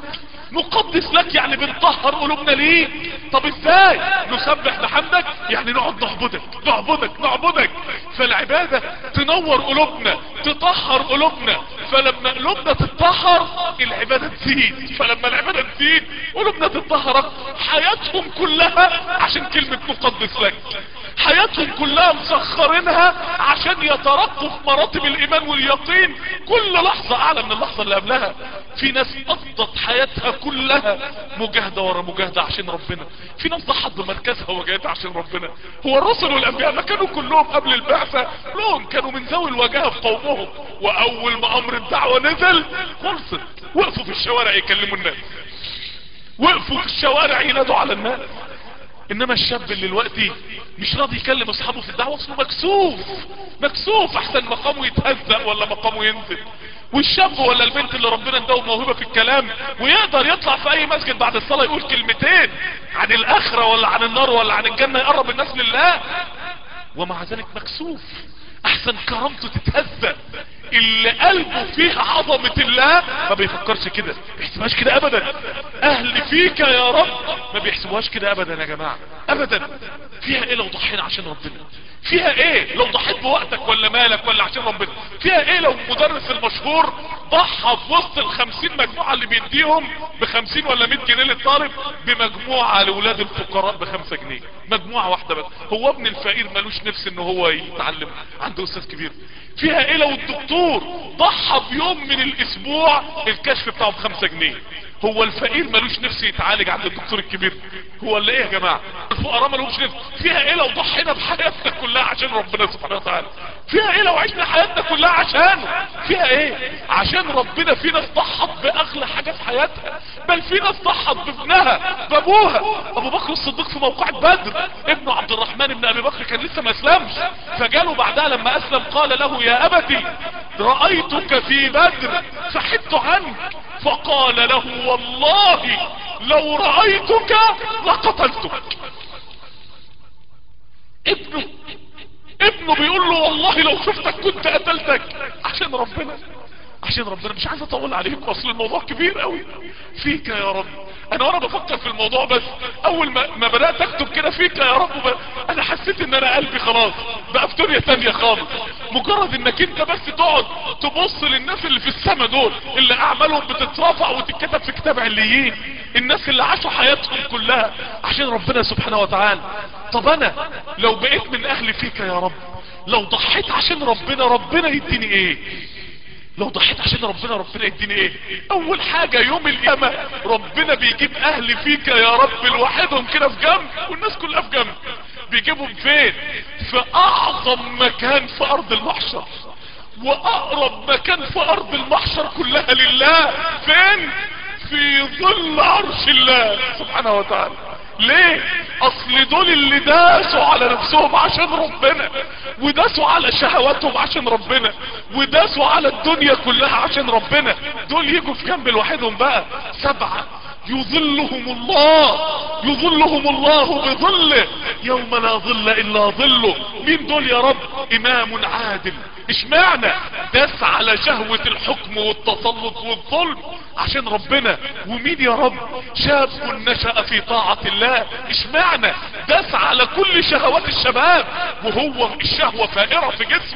نقدس لك يعني بنطهر قلوبنا ليك طب ازاي نسبح بحمدك يعني نقعد نعبدك نعبدك نعبدك فالعبادة تنور قلوبنا تطهر قلوبنا فلما قلوبنا تتطهر العبادة تزيد فلما العبادة تزيد قلوبنا تتطهر حياتهم كلها عشان كلمة نقدس لك حياتهم كلها مسخرينها عشان يترقوا في مراتب الايمان واليقين كل لحظة اعلى من اللحظة اللي قبلها في ناس قضت حياتها كلها مجاهدة ورا مجاهدة عشان ربنا في ناس ضحت بمركزها وجاهدت عشان ربنا هو الرسل والانبياء ما كانوا كلهم قبل البعثة لهم كانوا من ذوي الوجاهة في قومهم واول ما امر الدعوة نزل خلصت وقفوا في الشوارع يكلموا الناس وقفوا في الشوارع ينادوا على الناس انما الشاب اللي دلوقتي مش راضي يكلم اصحابه في الدعوة اصله مكسوف مكسوف احسن مقامه يتهزأ ولا مقامه ينزل والشاب ولا البنت اللي ربنا اداه موهبة في الكلام ويقدر يطلع في اي مسجد بعد الصلاة يقول كلمتين عن الاخرة ولا عن النار ولا عن الجنة يقرب الناس لله ومع ذلك مكسوف احسن كرامته تتهزأ اللي قلبه فيها عظمة الله ما بيفكرش كده بيحسبهاش كده ابدا اهل فيك يا رب ما بيحسبوهاش كده ابدا يا جماعة ابدا فيها ايه لو ضحينا عشان ربنا فيها ايه لو ضحيت بوقتك ولا مالك ولا عشان ربنا فيها ايه لو المدرس المشهور ضحى في وسط الخمسين مجموعة اللي بيديهم بخمسين ولا مئة جنيه للطالب بمجموعة لولاد الفقراء بخمسة جنيه مجموعة واحدة بس هو ابن الفقير ملوش نفس ان هو يتعلم عنده استاذ كبير فيها ايه لو الدكتور ضحى بيوم من الاسبوع الكشف بتاعه بخمسة جنيه هو الفقير ملوش نفس يتعالج عند الدكتور الكبير هو اللي ايه يا جماعة الفقراء ملوش نفس فيها ايه لو ضحينا بحياتنا كلها عشان ربنا سبحانه وتعالى فيها ايه لو عشنا حياتنا كلها عشانه فيها ايه عشان ربنا في ناس ضحت باغلى حاجة في حياتها بل في ناس ضحت بابنها بابوها ابو بكر الصديق في موقع بدر ابنه عبد الرحمن بن ابي بكر كان لسه ما اسلمش فجاله بعدها لما اسلم قال له يا ابتي رأيتك في بدر فحدت عنك فقال له والله لو رأيتك لقتلتك ابنه ابنه بيقول له والله لو شفتك كنت قتلتك عشان ربنا عشان ربنا مش عايز اطول عليك اصل الموضوع كبير قوي فيك يا رب انا وانا بفكر في الموضوع بس اول ما, ما بدأت اكتب كده فيك يا رب ب... انا حسيت ان انا قلبي خلاص بقى في دنيا تانية خالص مجرد انك انت بس تقعد تبص للناس اللي في السما دول اللي اعمالهم بتترفع وتتكتب في كتاب عليين الناس اللي عاشوا حياتهم كلها عشان ربنا سبحانه وتعالى طب انا لو بقيت من اهل فيك يا رب لو ضحيت عشان ربنا ربنا يديني ايه لو ضحيت عشان ربنا ربنا يديني ايه اول حاجة يوم القيامة ربنا بيجيب اهل فيك يا رب لوحدهم كده في جنب والناس كلها في جنب بيجيبهم فين في اعظم مكان في ارض المحشر واقرب مكان في ارض المحشر كلها لله فين في ظل عرش الله سبحانه وتعالى ليه اصل دول اللي داسوا على نفسهم عشان ربنا وداسوا على شهواتهم عشان ربنا وداسوا على الدنيا كلها عشان ربنا دول يجوا في جنب لوحدهم بقى سبعة يظلهم الله يظلهم الله بظله يوم لا ظل الا ظله مين دول يا رب امام عادل اشمعنى داس على شهوة الحكم والتسلط والظلم عشان ربنا ومين يا رب شاب نشأ في طاعة الله اشمعنى داس على كل شهوات الشباب وهو الشهوة فائرة في جسمه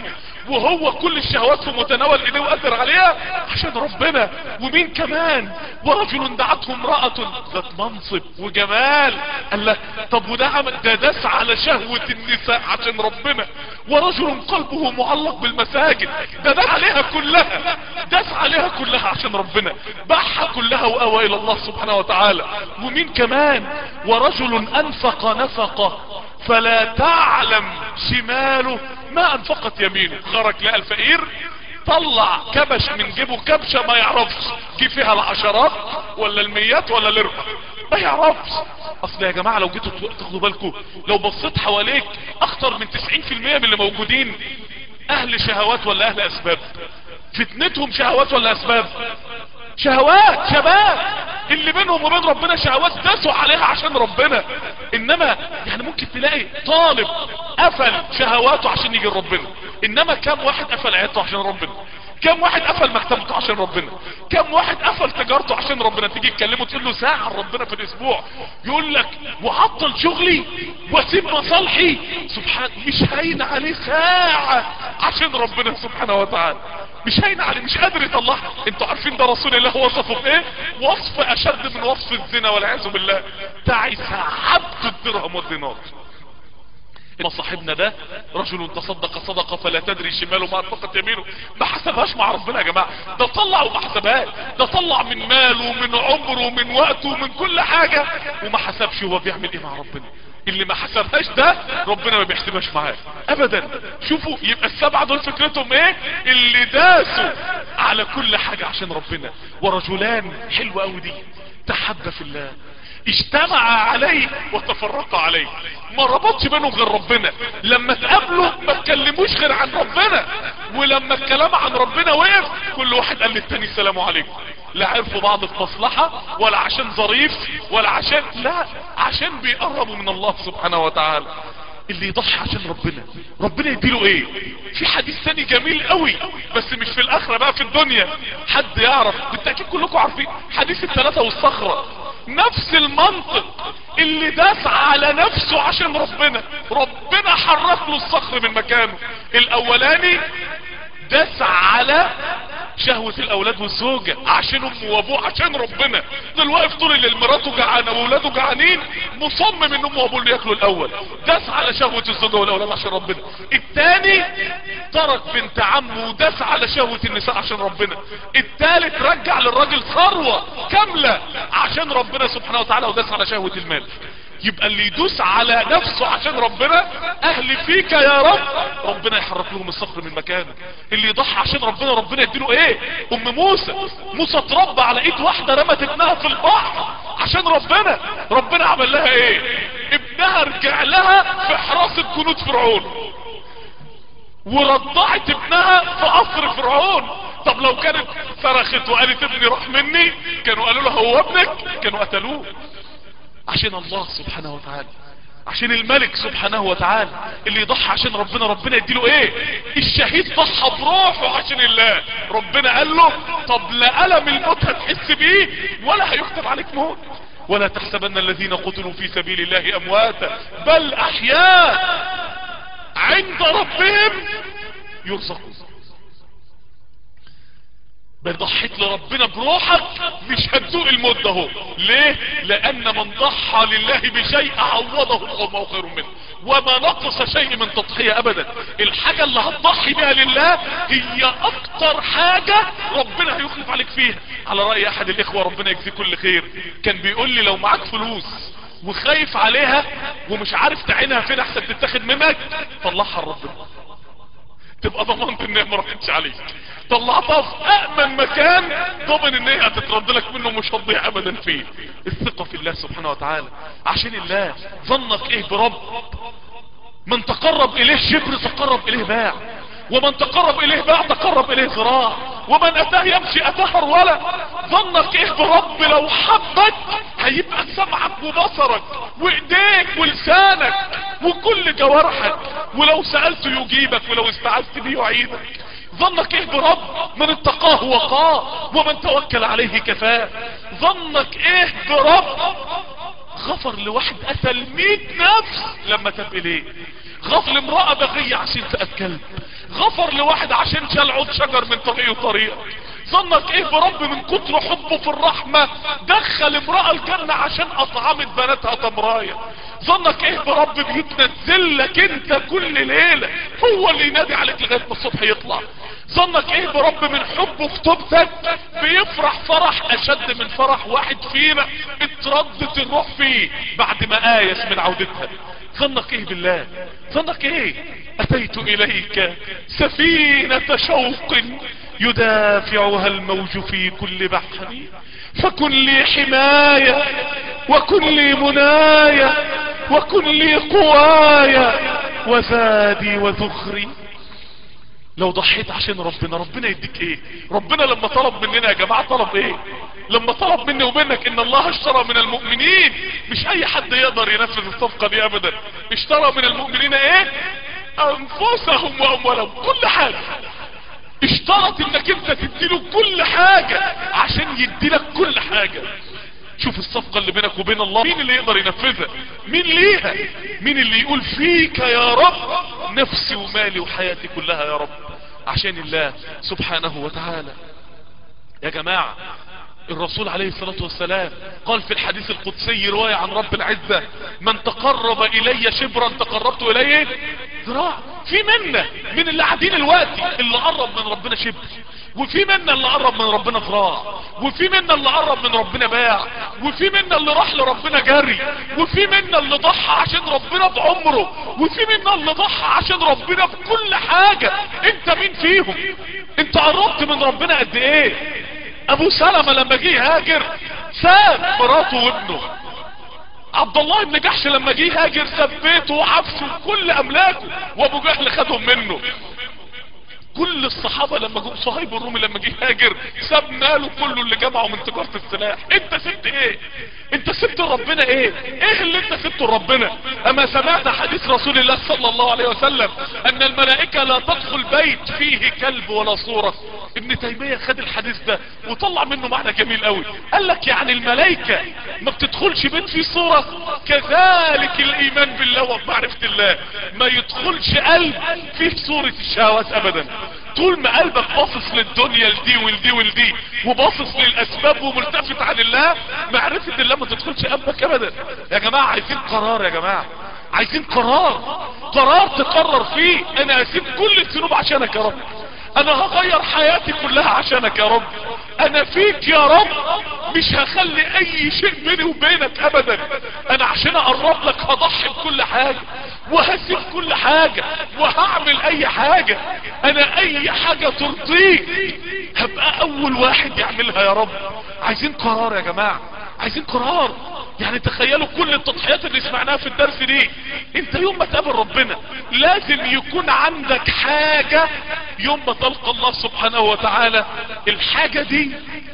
وهو كل الشهوات في متناول ايديه وقادر عليها عشان ربنا ومين كمان ورجل دعته امرأة ذات منصب وجمال قال لك طب وده عمل ده داس على شهوة النساء عشان ربنا ورجل قلبه معلق بالمساجد ده داس عليها كلها داس عليها كلها عشان ربنا باعها كلها وقوى الى الله سبحانه وتعالى ومين كمان ورجل انفق نفقه فلا تعلم شماله ما انفقت يمينه خرج لقى الفقير طلع كبش من جيبه كبشة ما يعرفش جي فيها العشرات ولا الميات ولا الاربع ما يعرفش اصل يا جماعة لو جيتوا تاخدوا بالكم لو بصيت حواليك اكتر من 90% من اللي موجودين اهل شهوات ولا اهل اسباب فتنتهم شهوات ولا اسباب شهوات شباب اللي بينهم وبين ربنا شهوات داسوا عليها عشان ربنا انما يعني ممكن تلاقي طالب قفل شهواته عشان يجي ربنا انما كم واحد قفل عيادته عشان ربنا كم واحد قفل مكتبته عشان ربنا كم واحد قفل تجارته عشان ربنا تيجي تكلمه تقول له ساعة ربنا في الاسبوع يقول لك وعطل شغلي واسيب مصالحي سبحان مش هين عليه ساعة عشان ربنا سبحانه وتعالى مش هين عليه مش قادر يطلع انتوا عارفين ده رسول الله وصفه بايه وصف اشد من وصف الزنا والعياذ بالله تعس عبد الدرهم والدينار ما صاحبنا ده رجل تصدق صدقة فلا تدري شماله ما انفقت يمينه ما حسبهاش مع ربنا يا جماعة ده طلع وما حسبهاش ده طلع من ماله ومن عمره ومن وقته ومن كل حاجة وما حسبش هو بيعمل ايه مع ربنا اللي ما حسبهاش ده ربنا ما بيحسبهاش معاه ابدا شوفوا يبقى السبعة دول فكرتهم ايه اللي داسوا على كل حاجة عشان ربنا ورجلان حلوة قوي دي تحب في الله اجتمع عليه وتفرق عليه ما ربطش بينهم غير ربنا لما تقابلوا ما تكلموش غير عن ربنا ولما الكلام عن ربنا وقف كل واحد قال للتاني السلام عليكم لا عرفوا بعض في مصلحة ولا عشان ظريف ولا عشان لا عشان بيقربوا من الله سبحانه وتعالى اللي يضحي عشان ربنا ربنا يديله ايه في حديث ثاني جميل قوي بس مش في الاخرة بقى في الدنيا حد يعرف بالتأكيد كلكم عارفين حديث الثلاثة والصخرة نفس المنطق اللي داس على نفسه عشان ربنا ربنا حرك له الصخر من مكانه الاولاني داس على شهوة الاولاد والزوجة عشان امه وابوه عشان ربنا دول واقف طول الليل مراته جعانة واولاده جعانين مصمم ان امه وابوه اللي ياكلوا الاول داس على شهوة الزوجة والاولاد عشان ربنا التاني ترك بنت عمه وداس على شهوة النساء عشان ربنا التالت رجع للراجل ثروة كاملة عشان ربنا سبحانه وتعالى وداس على شهوة المال يبقى اللي يدوس على نفسه عشان ربنا اهل فيك يا رب ربنا يحرك لهم الصخر من مكانه اللي يضحي عشان ربنا ربنا يديله ايه ام موسى موسى اتربى على ايد واحدة رمت ابنها في البحر عشان ربنا ربنا عمل لها ايه ابنها رجع لها في حراسة جنود فرعون ورضعت ابنها في قصر فرعون طب لو كانت صرخت وقالت ابني راح مني كانوا قالوا له هو ابنك كانوا قتلوه عشان الله سبحانه وتعالى عشان الملك سبحانه وتعالى اللي يضحي عشان ربنا ربنا يديله ايه الشهيد ضحى بروحه عشان الله ربنا قال له طب لا ألم الموت هتحس بيه ولا هيكتب عليك موت ولا تحسبن الذين قتلوا في سبيل الله امواتا بل احياء عند ربهم يرزقون بل ضحيت لربنا بروحك مش هتذوق الموت ده هو ليه لان من ضحى لله بشيء عوضه الله خير منه وما نقص شيء من تضحية ابدا الحاجة اللي هتضحي بها لله هي اكتر حاجة ربنا هيخلف عليك فيها على رأي احد الاخوة ربنا يجزيه كل خير كان بيقول لي لو معاك فلوس وخايف عليها ومش عارف تعينها فين احسن تتاخد منك طلعها لربنا تبقى ضمنت ان هي ما راحتش عليك طلعتها في امن مكان ضمن ان هي هتترد لك منه مش هتضيع ابدا فيه الثقة في الله سبحانه وتعالى عشان الله ظنك ايه برب من تقرب اليه شبر تقرب اليه باع ومن تقرب اليه باع تقرب اليه ذراع ومن اتاه يمشي اتاه ولا ظنك ايه برب لو حبك هيبقى سمعك وبصرك وايديك ولسانك وكل جوارحك ولو سألته يجيبك ولو استعذت بيه يعينك ظنك ايه برب من اتقاه وقاه ومن توكل عليه كفاه ظنك ايه برب غفر لواحد قتل مئة نفس لما تاب اليه غفر لامرأة بغية عشان سأت كلب غفر لواحد عشان شال عود شجر من طريقه طريقك ظنك ايه برب من كتر حبه في الرحمة دخل امرأة الجنة عشان اطعمت بناتها تمراية ظنك ايه برب بيتنزل لك انت كل ليلة هو اللي ينادي عليك لغاية ما الصبح يطلع ظنك ايه برب من حبه في توبتك بيفرح فرح اشد من فرح واحد فينا اتردت الروح فيه بعد ما ايس من عودتها ظنك ايه بالله ظنك ايه اتيت اليك سفينة شوق يدافعها الموج في كل بحر فكن لي حماية وكن لي مناية وكن لي قوايا وزادي وذخري لو ضحيت عشان ربنا ربنا يديك ايه ربنا لما طلب مننا يا جماعة طلب ايه لما طلب مني ومنك ان الله اشترى من المؤمنين مش اي حد يقدر ينفذ الصفقة دي ابدا اشترى من المؤمنين ايه انفسهم واموالهم كل حاجة اشترط انك انت تديله كل حاجة عشان يديلك كل حاجة شوف الصفقة اللي بينك وبين الله مين اللي يقدر ينفذها مين ليها مين اللي يقول فيك يا رب نفسي ومالي وحياتي كلها يا رب عشان الله سبحانه وتعالى يا جماعة الرسول عليه الصلاة والسلام قال في الحديث القدسي رواية عن رب العزة من تقرب الي شبرا تقربت اليه ذراع في منا من اللي قاعدين الوقتي اللي قرب من ربنا شبر وفي منا اللي قرب من ربنا ذراع وفي منا اللي قرب من ربنا باع وفي منا اللي راح لربنا جري وفي منا اللي ضحى عشان ربنا بعمره وفي منا اللي ضحى عشان ربنا بكل حاجة انت مين فيهم انت قربت من ربنا قد ايه ابو سلمة لما جه يهاجر ساب مراته وابنه عبد الله بن جحش لما جه يهاجر ساب بيته وحبسه وكل املاكه وابو جهل خدهم منه كل الصحابة لما جم صهيب الرومي لما جه هاجر ساب ماله كله اللي جمعه من تجارة السلاح انت سبت ايه انت سبت ربنا ايه ايه اللي انت سبته ربنا اما سمعت حديث رسول الله صلى الله عليه وسلم ان الملائكة لا تدخل بيت فيه كلب ولا صورة ابن تيمية خد الحديث ده وطلع منه معنى جميل قوي قال لك يعني الملائكة ما بتدخلش بيت فيه صورة كذلك الايمان بالله وبمعرفة الله ما يدخلش قلب فيه صورة الشهوات ابدا طول ما قلبك باصص للدنيا لدي ولدي ولدي وباصص للاسباب وملتفت عن الله معرفة الله ما تدخلش قلبك ابدا يا جماعة عايزين قرار يا جماعة عايزين قرار قرار تقرر فيه انا اسيب كل الذنوب عشانك يا رب انا هغير حياتي كلها عشانك يا رب انا فيك يا رب مش هخلي اي شيء بيني وبينك ابدا انا عشان اقرب لك هضحي بكل حاجة وهسيب كل حاجة وهعمل اي حاجة انا اي حاجة ترضيك هبقى اول واحد يعملها يا رب عايزين قرار يا جماعة عايزين قرار يعني تخيلوا كل التضحيات اللي سمعناها في الدرس دي انت يوم ما تقابل ربنا لازم يكون عندك حاجة يوم ما تلقى الله سبحانه وتعالى الحاجة دي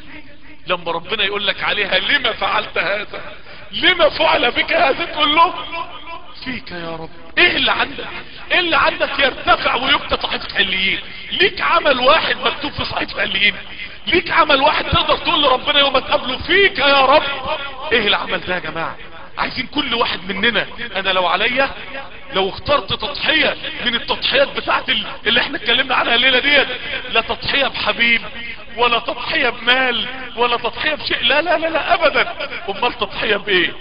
لما ربنا يقول لك عليها لما فعلت هذا لما فعل بك هذا تقول له فيك يا رب ايه اللي عندك ايه اللي عندك يرتفع ويكتب صحيفة عليين ليك عمل واحد مكتوب في صحيفة عليين ليك عمل واحد تقدر تقول لربنا يوم تقابله فيك يا رب ايه العمل ده يا جماعة عايزين كل واحد مننا انا لو عليا لو اخترت تضحية من التضحيات بتاعت اللي احنا اتكلمنا عنها الليلة ديت لا تضحية بحبيب ولا تضحية بمال ولا تضحية بشيء لا لا لا لا ابدا امال تضحية بايه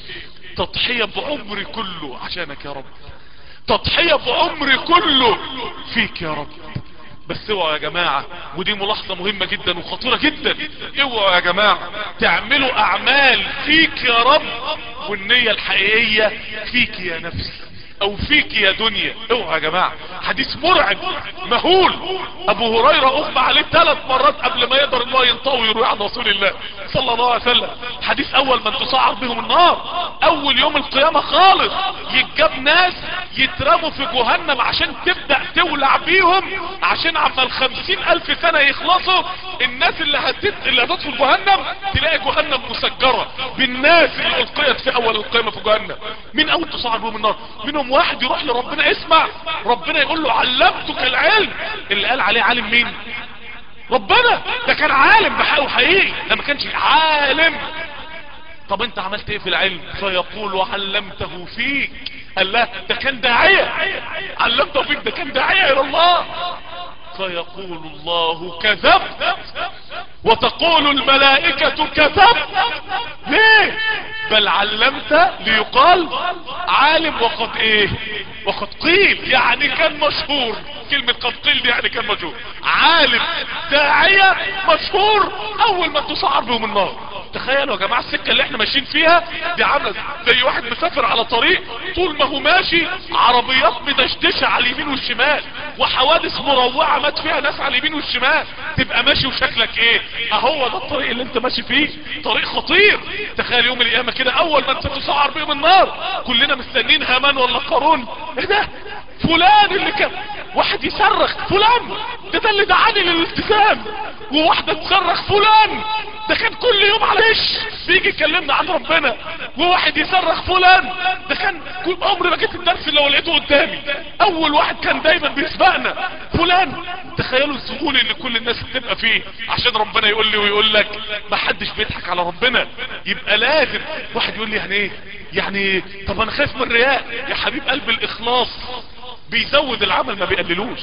تضحية بعمري كله عشانك يا رب تضحية بعمري كله فيك يا رب بس اوعوا يا جماعة ودي ملاحظة مهمة جدا وخطيرة جدا اوعوا يا جماعة تعملوا اعمال فيك يا رب والنية الحقيقية فيك يا نفس او فيك يا دنيا اوعوا يا جماعة حديث مرعب مهول ابو هريرة اغمى عليه ثلاث مرات قبل ما يقدر ان هو ينطوي ويروي عن رسول الله صلى الله عليه وسلم حديث اول من تصعر بهم النار اول يوم القيامة خالص يتجاب ناس يترموا في جهنم عشان تبدأ تولع بيهم عشان عما الخمسين الف سنة يخلصوا الناس اللي هتت... اللي هتدخل جهنم تلاقي جهنم مسجرة بالناس اللي القيت في اول القيامة في جهنم مين اول تصعر بهم النار منهم واحد يروح لربنا اسمع ربنا يقول له علمتك العلم اللي قال عليه عالم مين ربنا ده كان عالم بحقه حقيقي ده ما كانش عالم طب انت عملت ايه في العلم فيقول علمته فيك قال لا ده كان داعية علمته فيك ده كان داعية الى الله فيقول الله كذبت وتقول الملائكة كذبت ليه بل علمت ليقال عالم وقد ايه وقد قيل يعني كان مشهور كلمة قد قيل دي يعني كان مشهور عالم داعية مشهور اول ما تصعر بهم النار تخيلوا يا جماعة السكة اللي احنا ماشيين فيها دي عاملة زي واحد مسافر على طريق طول ما هو ماشي عربيات مدشدشة على اليمين والشمال وحوادث مروعة مات فيها ناس على اليمين والشمال تبقى ماشي وشكلك ايه اهو ده الطريق اللي انت ماشي فيه طريق خطير تخيل يوم القيامة كده اول ما انت تسعر بهم النار كلنا مستنين هامان ولا قارون ايه ده فلان اللي كان واحد يصرخ فلان ده ده اللي دعاني للالتزام وواحدة تصرخ فلان ده كان كل يوم على ايش بيجي يكلمنا عن ربنا وواحد يصرخ فلان ده كان كل عمري ما جيت الدرس اللي لقيته قدامي اول واحد كان دايما بيسبقنا فلان تخيلوا السهول اللي كل الناس بتبقى فيه عشان ربنا يقول لي ويقول لك ما حدش بيضحك على ربنا يبقى لازم واحد يقول لي يعني ايه يعني طب انا خايف من الرياء يا حبيب قلب الاخلاص بيزود العمل ما بيقللوش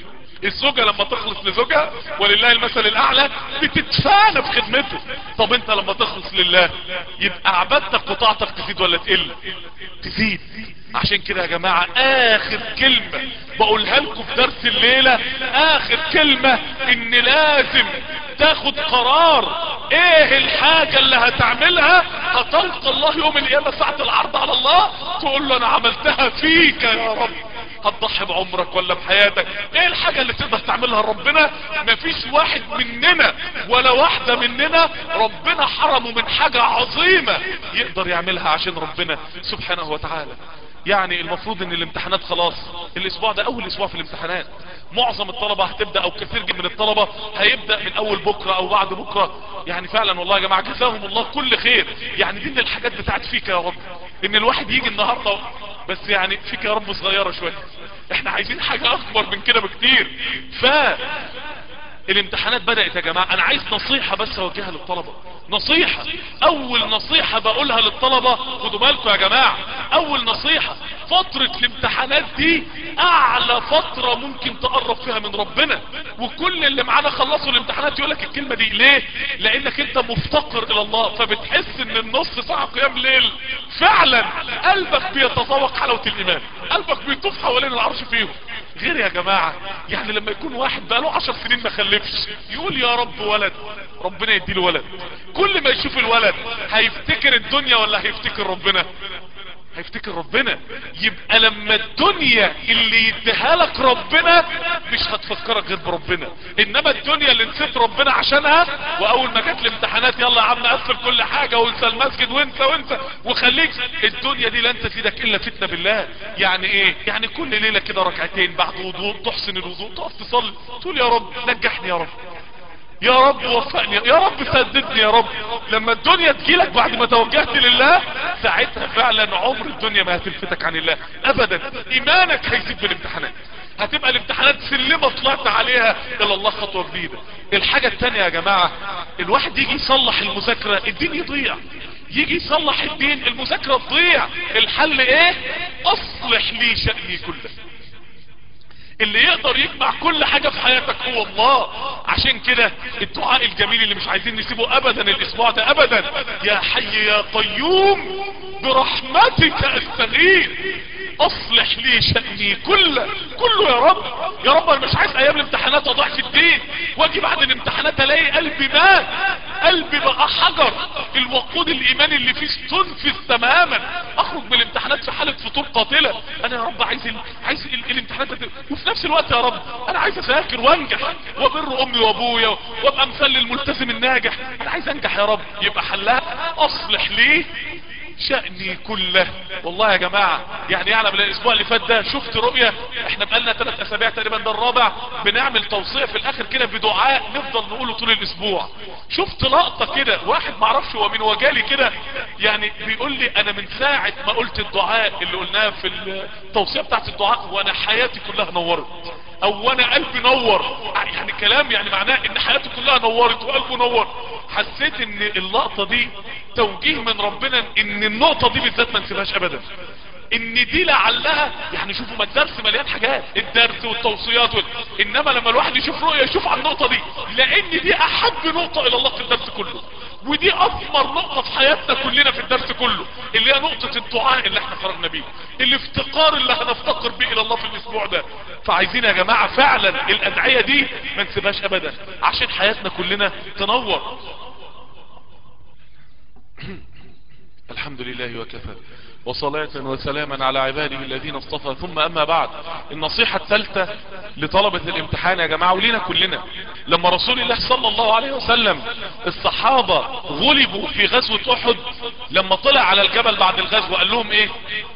الزوجة لما تخلص لزوجها ولله المثل الاعلى بتتفانى في خدمته طب انت لما تخلص لله يبقى عبادتك وطاعتك تزيد ولا تقل تزيد عشان كده يا جماعة اخر كلمة بقولها لكم في درس الليلة اخر كلمة ان لازم تاخد قرار ايه الحاجة اللي هتعملها هتلقى الله يوم القيامة ساعة العرض على الله تقول له انا عملتها فيك يا رب هتضحي بعمرك ولا بحياتك ايه الحاجة اللي تقدر تعملها لربنا مفيش واحد مننا ولا واحدة مننا ربنا حرمه من حاجة عظيمة يقدر يعملها عشان ربنا سبحانه وتعالى يعني المفروض ان الامتحانات خلاص الاسبوع ده اول اسبوع في الامتحانات معظم الطلبة هتبدأ او كثير من الطلبة هيبدأ من اول بكرة او بعد بكرة يعني فعلا والله يا جماعة جزاهم الله كل خير يعني دي من الحاجات بتاعت فيك يا رب ان الواحد يجي النهاردة بس يعني فيك يا رب صغيرة شوية احنا عايزين حاجة اكبر من كده بكتير ف الامتحانات بدأت يا جماعة انا عايز نصيحة بس اوجهها للطلبة نصيحة اول نصيحة بقولها للطلبة خدوا بالكم يا جماعة اول نصيحة فترة الامتحانات دي اعلى فترة ممكن تقرب فيها من ربنا وكل اللي معانا خلصوا الامتحانات يقولك الكلمة دي ليه لانك انت مفتقر الى الله فبتحس ان النص ساعة قيام ليل فعلا قلبك بيتذوق حلاوة الايمان قلبك بيطوف حوالين العرش فيهم غير يا جماعة يعني لما يكون واحد بقاله عشر سنين ما خلفش يقول يا رب ولد ربنا يديله ولد كل ما يشوف الولد هيفتكر الدنيا ولا هيفتكر ربنا هيفتكر ربنا يبقى لما الدنيا اللي يديها لك ربنا مش هتفكرك غير بربنا انما الدنيا اللي نسيت ربنا عشانها واول ما جت الامتحانات يلا يا عم قفل كل حاجة وانسى المسجد وانسى وانسى وخليك الدنيا دي لن تفيدك الا فتنة بالله يعني ايه يعني كل ليلة كده ركعتين بعد وضوء تحسن الوضوء تقف تصلي تقول يا رب نجحني يا رب يا رب وفقني يا رب سددني يا رب لما الدنيا تجيلك بعد ما توجهت لله ساعتها فعلا عمر الدنيا ما هتلفتك عن الله ابدا ايمانك هيزيد بالامتحانات هتبقى الامتحانات سلمة طلعت عليها الى الله خطوة جديدة الحاجة التانية يا جماعة الواحد يجي يصلح المذاكرة الدين يضيع يجي يصلح الدين المذاكرة تضيع الحل ايه اصلح لي شأني كله اللي يقدر يجمع كل حاجة في حياتك هو الله عشان كده الدعاء الجميل اللي مش عايزين نسيبه ابدا الاسبوع ده ابدا يا حي يا قيوم برحمتك استغيث اصلح لي شأني كله كله يا رب يا رب انا مش عايز ايام الامتحانات اضيع في الدين واجي بعد الامتحانات الاقي قلبي مات قلبي بقى حجر الوقود الايماني اللي فيه تنفذ تماما اخرج من الامتحانات في حالة فطور قاتلة انا يا رب عايز ال... عايز ال... الامتحانات دي. وفي نفس الوقت يا رب انا عايز اذاكر وانجح وبر امي وابويا وابقى مثل الملتزم الناجح انا عايز انجح يا رب يبقى حلها اصلح لي شأني كله والله يا جماعة يعني يعلم الاسبوع اللي فات ده شفت رؤية احنا بقالنا ثلاث اسابيع تقريبا ده الرابع بنعمل توصية في الاخر كده بدعاء نفضل نقوله طول الاسبوع شفت لقطة كده واحد معرفش هو من وجالي كده يعني بيقول لي انا من ساعة ما قلت الدعاء اللي قلناه في التوصية بتاعت الدعاء وانا حياتي كلها نورت او وانا قلبي نور يعني كلام يعني معناه ان حياته كلها نورت وقلبه نور حسيت ان اللقطة دي توجيه من ربنا ان النقطة دي بالذات ما نسيبهاش ابدا ان دي لعلها يعني شوفوا ما الدرس مليان حاجات الدرس والتوصيات وال... انما لما الواحد يشوف رؤية يشوف على النقطة دي لان دي احب نقطة الى الله في الدرس كله ودي اثمر نقطة في حياتنا كلنا في الدرس كله اللي هي نقطة الدعاء اللي احنا خرجنا بيه الافتقار اللي هنفتقر بيه الى الله في الاسبوع ده فعايزين يا جماعة فعلا الادعية دي ما نسيبهاش ابدا عشان حياتنا كلنا تنور الحمد لله وكفى وصلاة وسلاما على عباده الذين اصطفى ثم اما بعد النصيحة الثالثة لطلبة الامتحان يا جماعة ولينا كلنا لما رسول الله صلى الله عليه وسلم الصحابة غلبوا في غزوة احد لما طلع على الجبل بعد الغزوة قال لهم ايه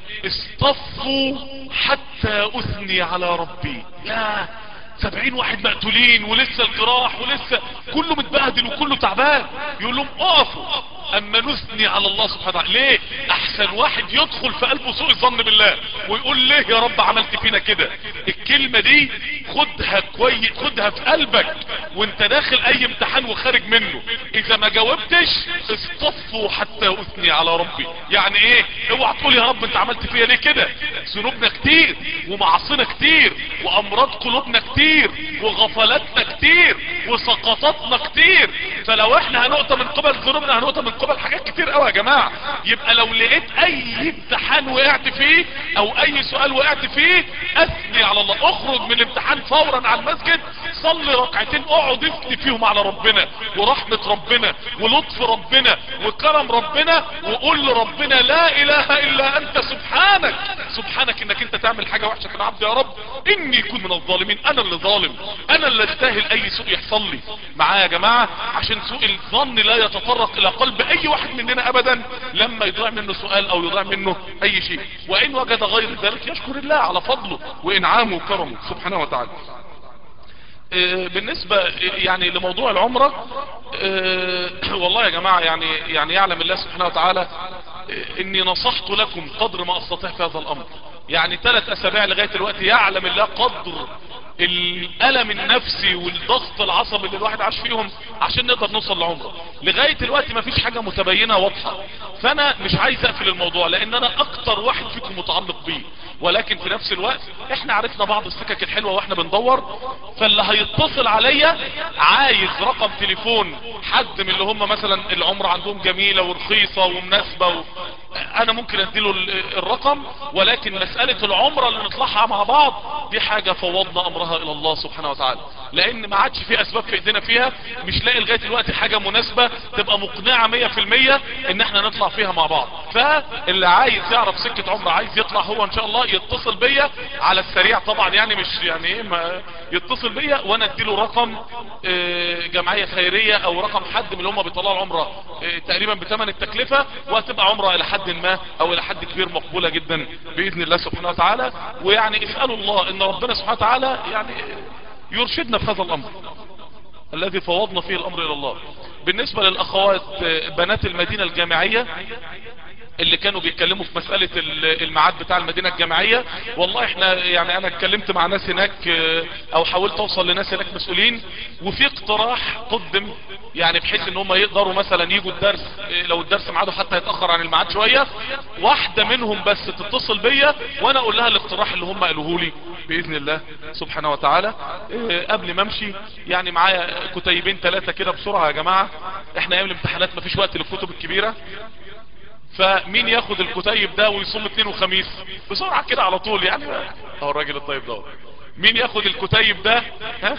اصطفوا حتى اثني على ربي يا سبعين واحد مقتولين ولسه الجراح ولسه كله متبهدل وكله تعبان يقول لهم اقفوا اما نثني على الله سبحانه وتعالى ليه احسن واحد يدخل في قلبه سوء الظن بالله ويقول ليه يا رب عملت فينا كده الكلمة دي خدها كويس خدها في قلبك وانت داخل اي امتحان وخارج منه اذا ما جاوبتش اصطفوا حتى اثني على ربي يعني ايه اوعى تقول يا رب انت عملت فيا ليه كده ذنوبنا كتير ومعاصينا كتير وامراض قلوبنا كتير وغفلاتنا كتير وسقطاتنا كتير فلو احنا هنقطة من قبل ذنوبنا هنقطة من قبل حاجات كتير قوي يا جماعة يبقى لو لقيت اي امتحان وقعت فيه او اي سؤال وقعت فيه اثني على الله اخرج من الامتحان فورا على المسجد صلي ركعتين اقعد اثني فيهم على ربنا ورحمة ربنا ولطف ربنا وكرم ربنا وقول لربنا لا اله الا انت سبحانك سبحانك انك انت تعمل حاجة وحشة في العبد يا رب اني يكون من الظالمين انا اللي ظالم انا اللي استاهل اي سوء يحصل لي معايا يا جماعة عشان سوء الظن لا يتطرق الى قلب اي واحد مننا ابدا لما يضيع منه سؤال او يضيع منه اي شيء وان وجد غير ذلك يشكر الله على فضله وانعامه وكرمه سبحانه وتعالى اه بالنسبة يعني لموضوع العمرة اه والله يا جماعة يعني يعني يعلم الله سبحانه وتعالى اه اني نصحت لكم قدر ما استطيع في هذا الامر يعني ثلاث اسابيع لغاية الوقت يعلم الله قدر الالم النفسي والضغط العصبي اللي الواحد عاش فيهم عشان نقدر نوصل لعمره لغاية الوقت ما فيش حاجة متبينة واضحة فانا مش عايز اقفل الموضوع لان انا اكتر واحد فيكم متعلق بيه ولكن في نفس الوقت احنا عرفنا بعض السكك الحلوة واحنا بندور فاللي هيتصل عليا عايز رقم تليفون حد من اللي هم مثلا العمر عندهم جميلة ورخيصة ومناسبة و... انا ممكن اديله الرقم ولكن مسألة العمرة اللي نطلعها مع بعض دي حاجة فوضنا امرها الى الله سبحانه وتعالى لان ما عادش في اسباب في ايدينا فيها مش لاقي لغاية الوقت حاجة مناسبة تبقى مقنعة مية في المية ان احنا نطلع فيها مع بعض فاللي عايز يعرف سكة عمرة عايز يطلع هو ان شاء الله يتصل بيا على السريع طبعا يعني مش يعني ايه ما يتصل بيا وانا اديله رقم اه جمعية خيرية او رقم حد من اللي هم بيطلعوا العمرة اه تقريبا بثمن التكلفة وهتبقى عمرة الى حد ما او الى حد كبير مقبولة جدا باذن الله سبحانه وتعالى ويعني اسألوا الله ان ربنا سبحانه وتعالى يعني يرشدنا في هذا الامر الذي فوضنا فيه الامر الى الله بالنسبة للاخوات بنات المدينة الجامعية اللي كانوا بيتكلموا في مسألة الميعاد بتاع المدينة الجامعية والله احنا يعني انا اتكلمت مع ناس هناك او حاولت اوصل لناس هناك مسؤولين وفي اقتراح قدم يعني بحيث ان هم يقدروا مثلا يجوا الدرس لو الدرس ميعاده حتى يتأخر عن الميعاد شوية واحدة منهم بس تتصل بيا وانا اقول لها الاقتراح اللي هم قالوه لي باذن الله سبحانه وتعالى قبل ما امشي يعني معايا كتيبين ثلاثة كده بسرعة يا جماعة احنا ايام الامتحانات مفيش وقت للكتب الكبيرة فمين ياخد الكتيب ده ويصوم اثنين وخميس بسرعة كده على طول يعني اهو الراجل الطيب ده مين ياخد الكتيب ده ها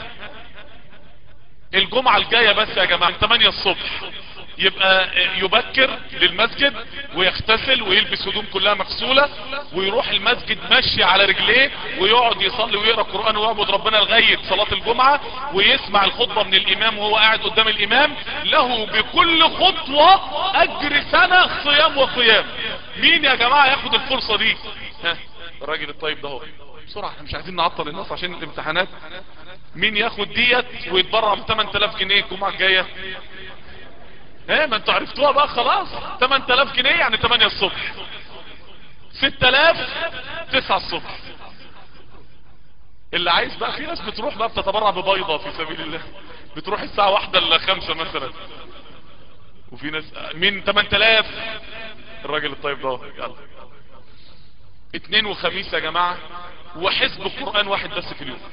الجمعة الجاية بس يا جماعة 8 الصبح يبقى يبكر للمسجد ويغتسل ويلبس هدوم كلها مغسولة ويروح المسجد ماشي على رجليه ويقعد يصلي ويقرأ قرآن ويعبد ربنا لغاية صلاة الجمعة ويسمع الخطبة من الامام وهو قاعد قدام الامام له بكل خطوة اجر سنة صيام وقيام مين يا جماعة ياخد الفرصة دي ها الراجل الطيب ده هو بسرعة احنا مش عايزين نعطل الناس عشان الامتحانات مين ياخد ديت ويتبرع ب 8000 جنيه الجمعة الجاية ايه ما انتوا عرفتوها بقى خلاص 8000 جنيه يعني 8 الصبح 6000 9 الصبح اللي عايز بقى في ناس بتروح بقى بتتبرع ببيضة في سبيل الله بتروح الساعة واحدة ل 5 مثلا وفي ناس مين 8000 الراجل الطيب ده يلا اتنين وخميس يا جماعة وحزب القرآن واحد بس في اليوم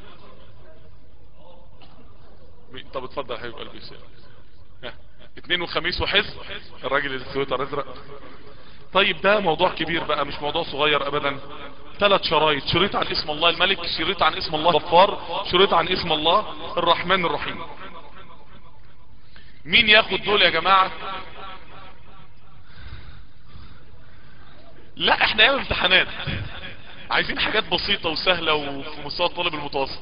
طب اتفضل يا حبيب قلبي الشيخ ها. اتنين وخميس وحزب الراجل اللي سويتر ازرق طيب ده موضوع كبير بقى مش موضوع صغير ابدا ثلاث شرايط شريط عن اسم الله الملك شريط عن اسم الله غفار شريط عن اسم الله الرحمن الرحيم مين ياخد دول يا جماعة لا احنا ايام امتحانات عايزين حاجات بسيطة وسهلة وفي مستوى الطالب المتوسط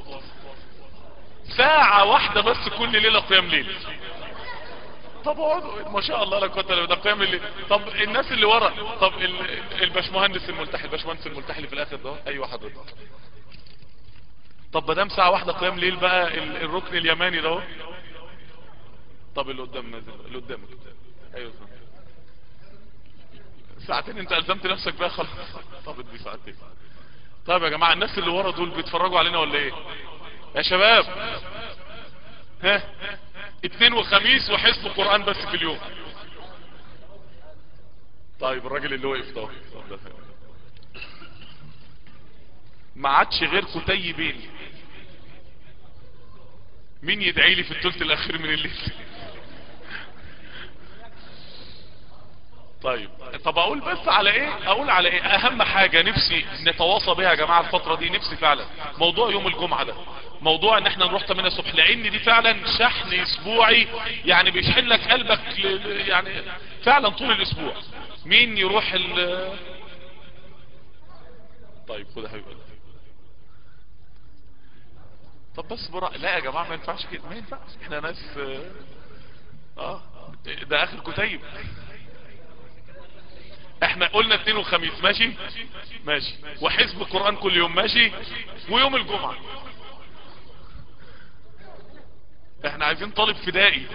ساعة واحدة بس كل ليلة قيام ليل طب اقعدوا ما شاء الله لا قوه الا بالله قيام الليل طب الناس اللي ورا طب ال- الباشمهندس الملتحي الباشمهندس الملتحي اللي في الاخر ده ايوه حضرتك طب ما دام ساعه واحده قيام ليل بقى ال- الركن اليماني ده اهو طب اللي قدام نازل اللي قدامك ايوه صح. ساعتين انت الزمت نفسك بقى خلاص طب ادي ساعتين طيب يا جماعه الناس اللي ورا دول بيتفرجوا علينا ولا ايه يا شباب ها اتنين وخميس وحزب قرآن بس في اليوم طيب الراجل اللي وقف ده ما عادش غير كتيبين مين يدعي لي في الثلث الاخير من الليل طيب طب اقول بس على ايه اقول على ايه اهم حاجة نفسي نتواصى بها يا جماعة الفترة دي نفسي فعلا موضوع يوم الجمعة ده موضوع ان احنا نروح 8 الصبح لان دي فعلا شحن اسبوعي يعني بيشحن لك قلبك ل- يعني فعلا طول الاسبوع مين يروح ال طيب خد يا حبيبي طب بس برا لا يا جماعة ما ينفعش كده ما ينفعش احنا ناس اه ده اخر كتيب احنا قلنا اثنين وخميس ماشي ماشي وحزب القرآن كل يوم ماشي ويوم الجمعة احنا عايزين طالب فدائي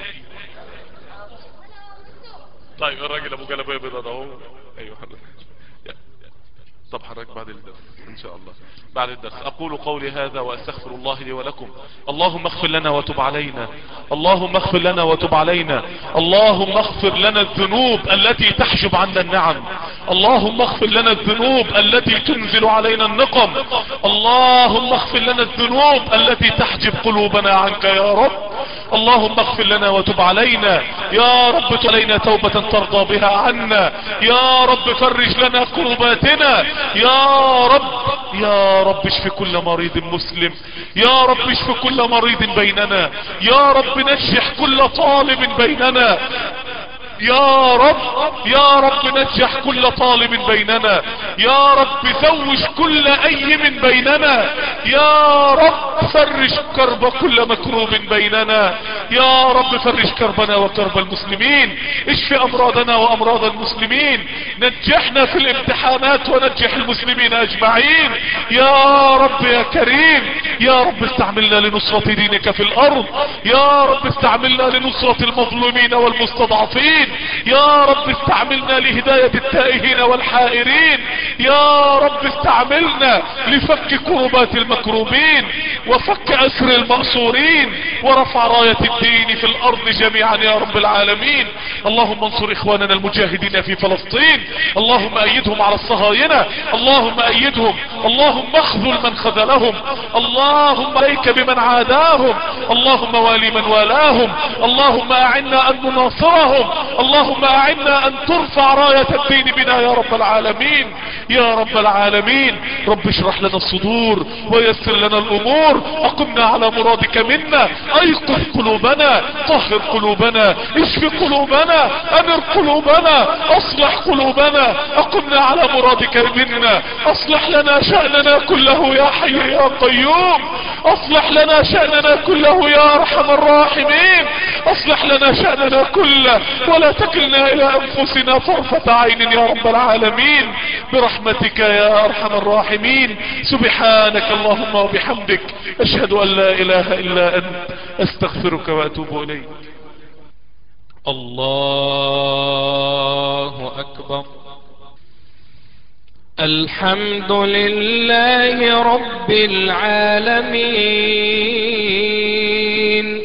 طيب الراجل ابو جلابيه بيضاء ده اهو ايوه حضرتك طب حضرتك بعد الدرس ان شاء الله بعد الدرس اقول قولي هذا واستغفر الله لي ولكم اللهم اغفر لنا وتب علينا اللهم اغفر لنا وتب علينا اللهم اغفر لنا الذنوب التي تحجب عنا النعم اللهم اغفر لنا الذنوب التي تنزل علينا النقم اللهم اغفر لنا الذنوب التي تحجب قلوبنا عنك يا رب اللهم اغفر لنا وتب علينا يا رب تب علينا توبة ترضى بها عنا يا رب فرج لنا كرباتنا يا رب يا رب اشف كل مريض مسلم يا رب اشف كل مريض بيننا يا رب نجح كل طالب بيننا يا رب يا رب نجح كل طالب بيننا يا رب زوج كل ايم بيننا يا رب فرج كرب كل مكروب بيننا يا رب فرج كربنا وكرب المسلمين اشف امراضنا وامراض المسلمين نجحنا في الامتحانات ونجح المسلمين اجمعين يا رب يا كريم يا رب استعملنا لنصرة دينك في الارض يا رب استعملنا لنصرة المظلومين والمستضعفين يا رب استعملنا لهداية التائهين والحائرين يا رب استعملنا لفك كربات المكروبين وفك اسر المأسورين ورفع راية الدين في الارض جميعا يا رب العالمين اللهم انصر اخواننا المجاهدين في فلسطين اللهم ايدهم على الصهاينة اللهم ايدهم اللهم اخذل من خذلهم اللهم عليك بمن عاداهم اللهم والي من والاهم اللهم اعنا ان نناصرهم اللهم اعنا ان ترفع راية الدين بنا يا رب العالمين يا رب العالمين رب اشرح لنا الصدور ويسر لنا الامور اقمنا على مرادك منا ايقظ قلوبنا طهر قلوبنا اشف قلوبنا امر قلوبنا اصلح قلوبنا اقمنا على مرادك منا اصلح لنا شأننا كله يا حي يا قيوم اصلح لنا شأننا كله يا ارحم الراحمين اصلح لنا شأننا كله ولا تكلنا الى انفسنا طرفة عين يا رب العالمين برحمتك يا ارحم الراحمين سبحانك اللهم وبحمدك اشهد ان لا اله الا انت استغفرك واتوب اليك الله أكبر الحمد لله رب العالمين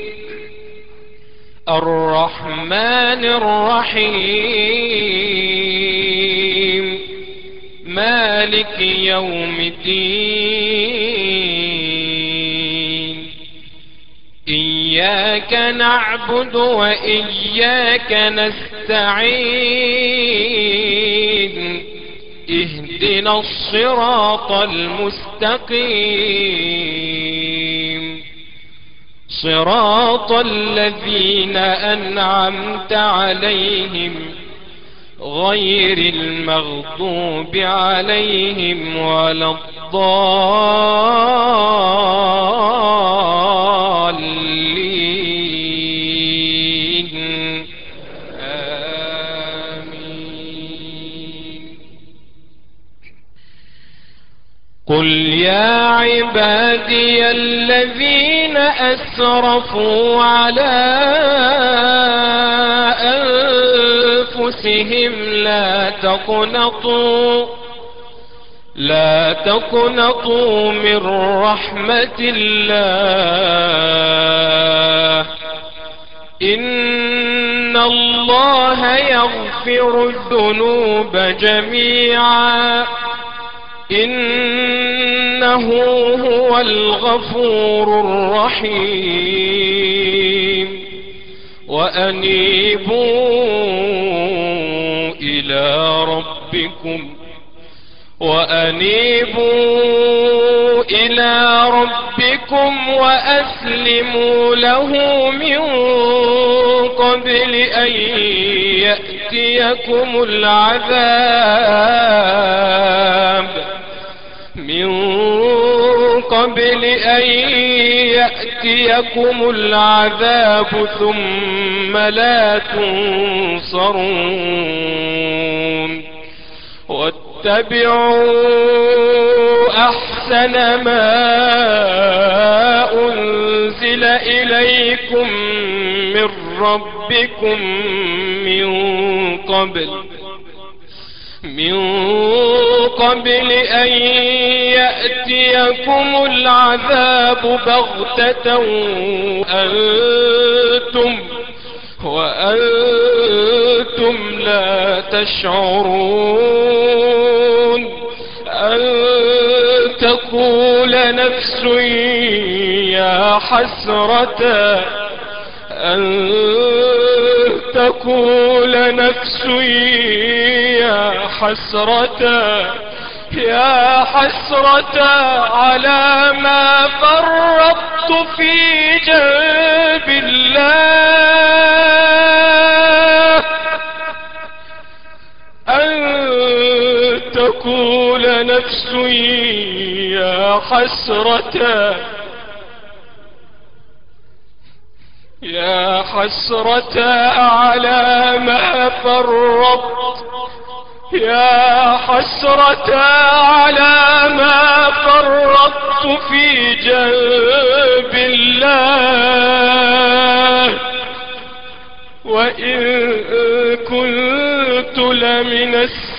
الرحمن الرحيم مالك مالك يوم الدين إياك نعبد وإياك نستعين اهدنا الصراط المستقيم صراط الذين أنعمت عليهم غير المغضوب عليهم ولا الضالين آمين قل يا عبادي الذين أسرفوا على أنفسهم لا تقنطوا لا تقنطوا من رحمة الله إن الله يغفر الذنوب جميعا إنه هو الغفور الرحيم وأنيبوا إلى ربكم وأنيبوا إلى ربكم وأسلموا له من قبل أن يأتيكم العذاب من قبل أن يأتيكم العذاب ثم لا تنصرون واتبعوا أحسن ما أنزل إليكم من ربكم من قبل من قبل أن يأتيكم العذاب بغتة أنتم وأنتم لا تشعرون أن تقول نفس يا حسرة أن تقول نفس يا حسرة يا حسرة على ما فرطت في جنب الله أن تقول نفس يا حسرة يا حسرة على ما فرطت يا حسرة على ما فرطت في جنب الله وإن كنت لمن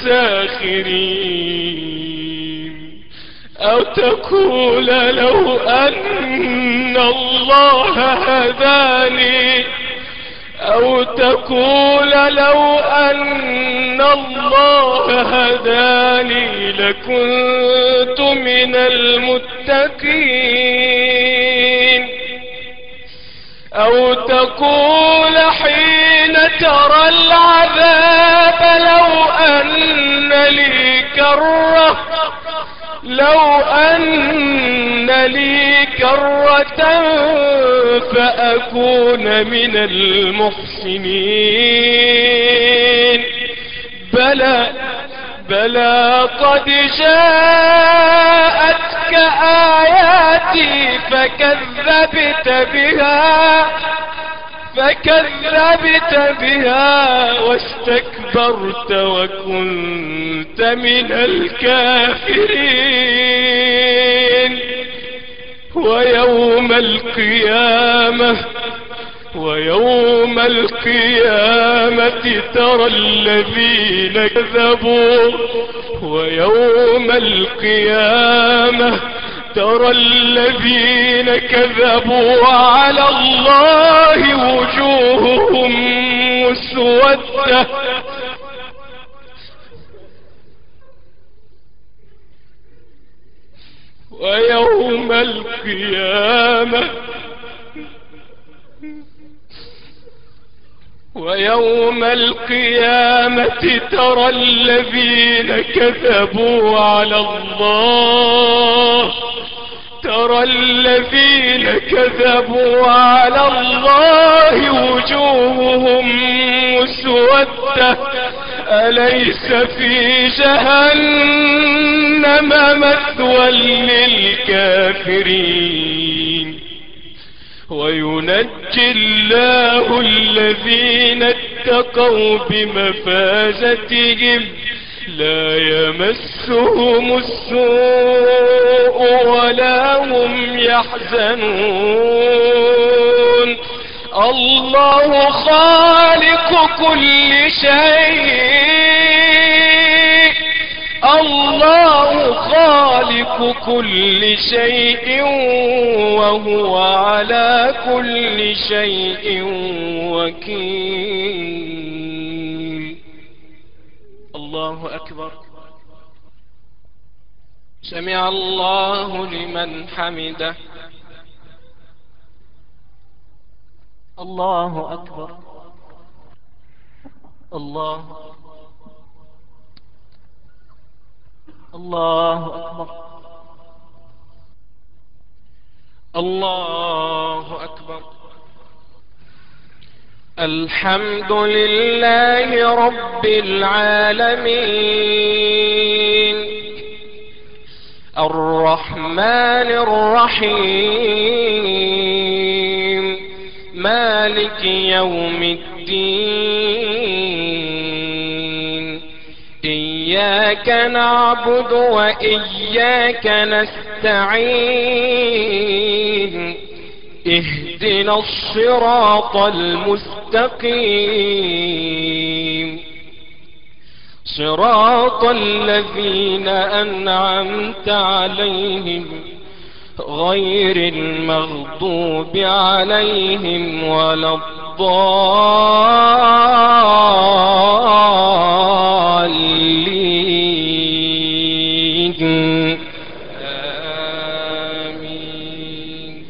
الساخرين أو تقول لو أن الله هداني أو تقول لو أن الله هداني لكنت من المتقين أو تقول حين ترى العذاب لو أن لي كرة لو أن لي كرة فأكون من المحسنين بلى بلى قد جاءتك آياتي فكذبت بها فكذبت بها واستكبرت وكنت من الكافرين ويوم القيامة ويوم القيامة ترى الذين كذبوا ويوم القيامة ترى الذين كذبوا على الله وجوههم مسودة ويوم القيامة ويوم القيامة ترى الذين كذبوا على الله ترى الذين كذبوا على الله وجوههم مسودة أليس في جهنم مثوى للكافرين وينجي الله الذين اتقوا بمفازتهم لا يمسهم السوء ولا هم يحزنون الله خالق كل شيء الله خالق كل شيء وهو على كل شيء وكيل الله أكبر سمع الله لمن حمده الله أكبر الله الله أكبر الله أكبر الحمد لله رب العالمين الرحمن الرحيم مالك يوم الدين إياك نعبد وإياك نستعين اهدنا الصراط المستقيم صراط الذين أنعمت عليهم غير المغضوب عليهم ولا الضالين آمين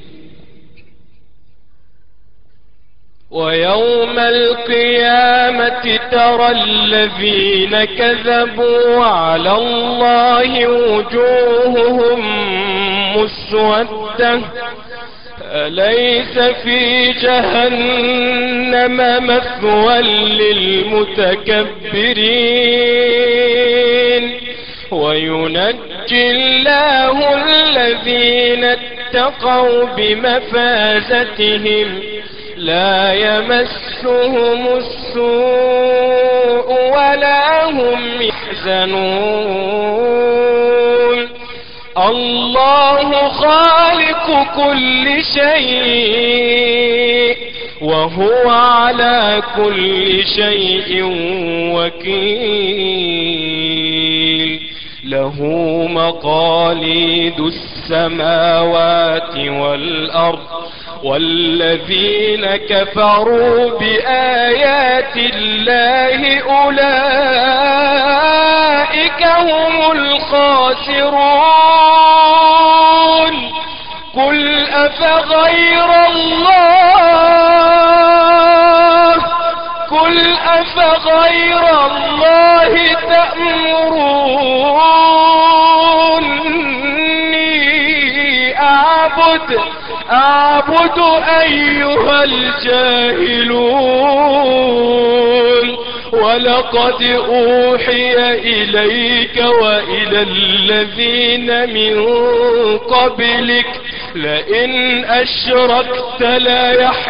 ويوم القيامة ترى الذين كذبوا على الله وجوههم مسودة أليس في جهنم مثوى للمتكبرين وينجي الله الذين اتقوا بمفازتهم لا يمسهم السوء ولا هم يحزنون الله خالق كل شيء وهو على كل شيء وكيل له مقاليد السماوات والأرض والذين كفروا بآيات الله أولئك هم الخاسرون قل أفغير الله قل أفغير الله تأمروني أعبد أعبد أيها الجاهلون ولقد أوحي إليك وإلى الذين من قبلك لئن أشركت لا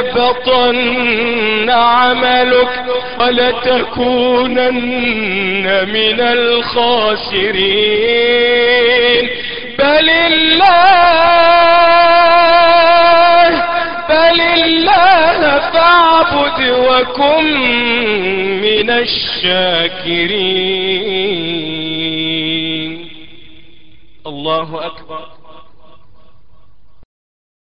يحبطن عملك ولتكونن من الخاسرين بل الله بل الله فاعبد وكن من الشاكرين الله أكبر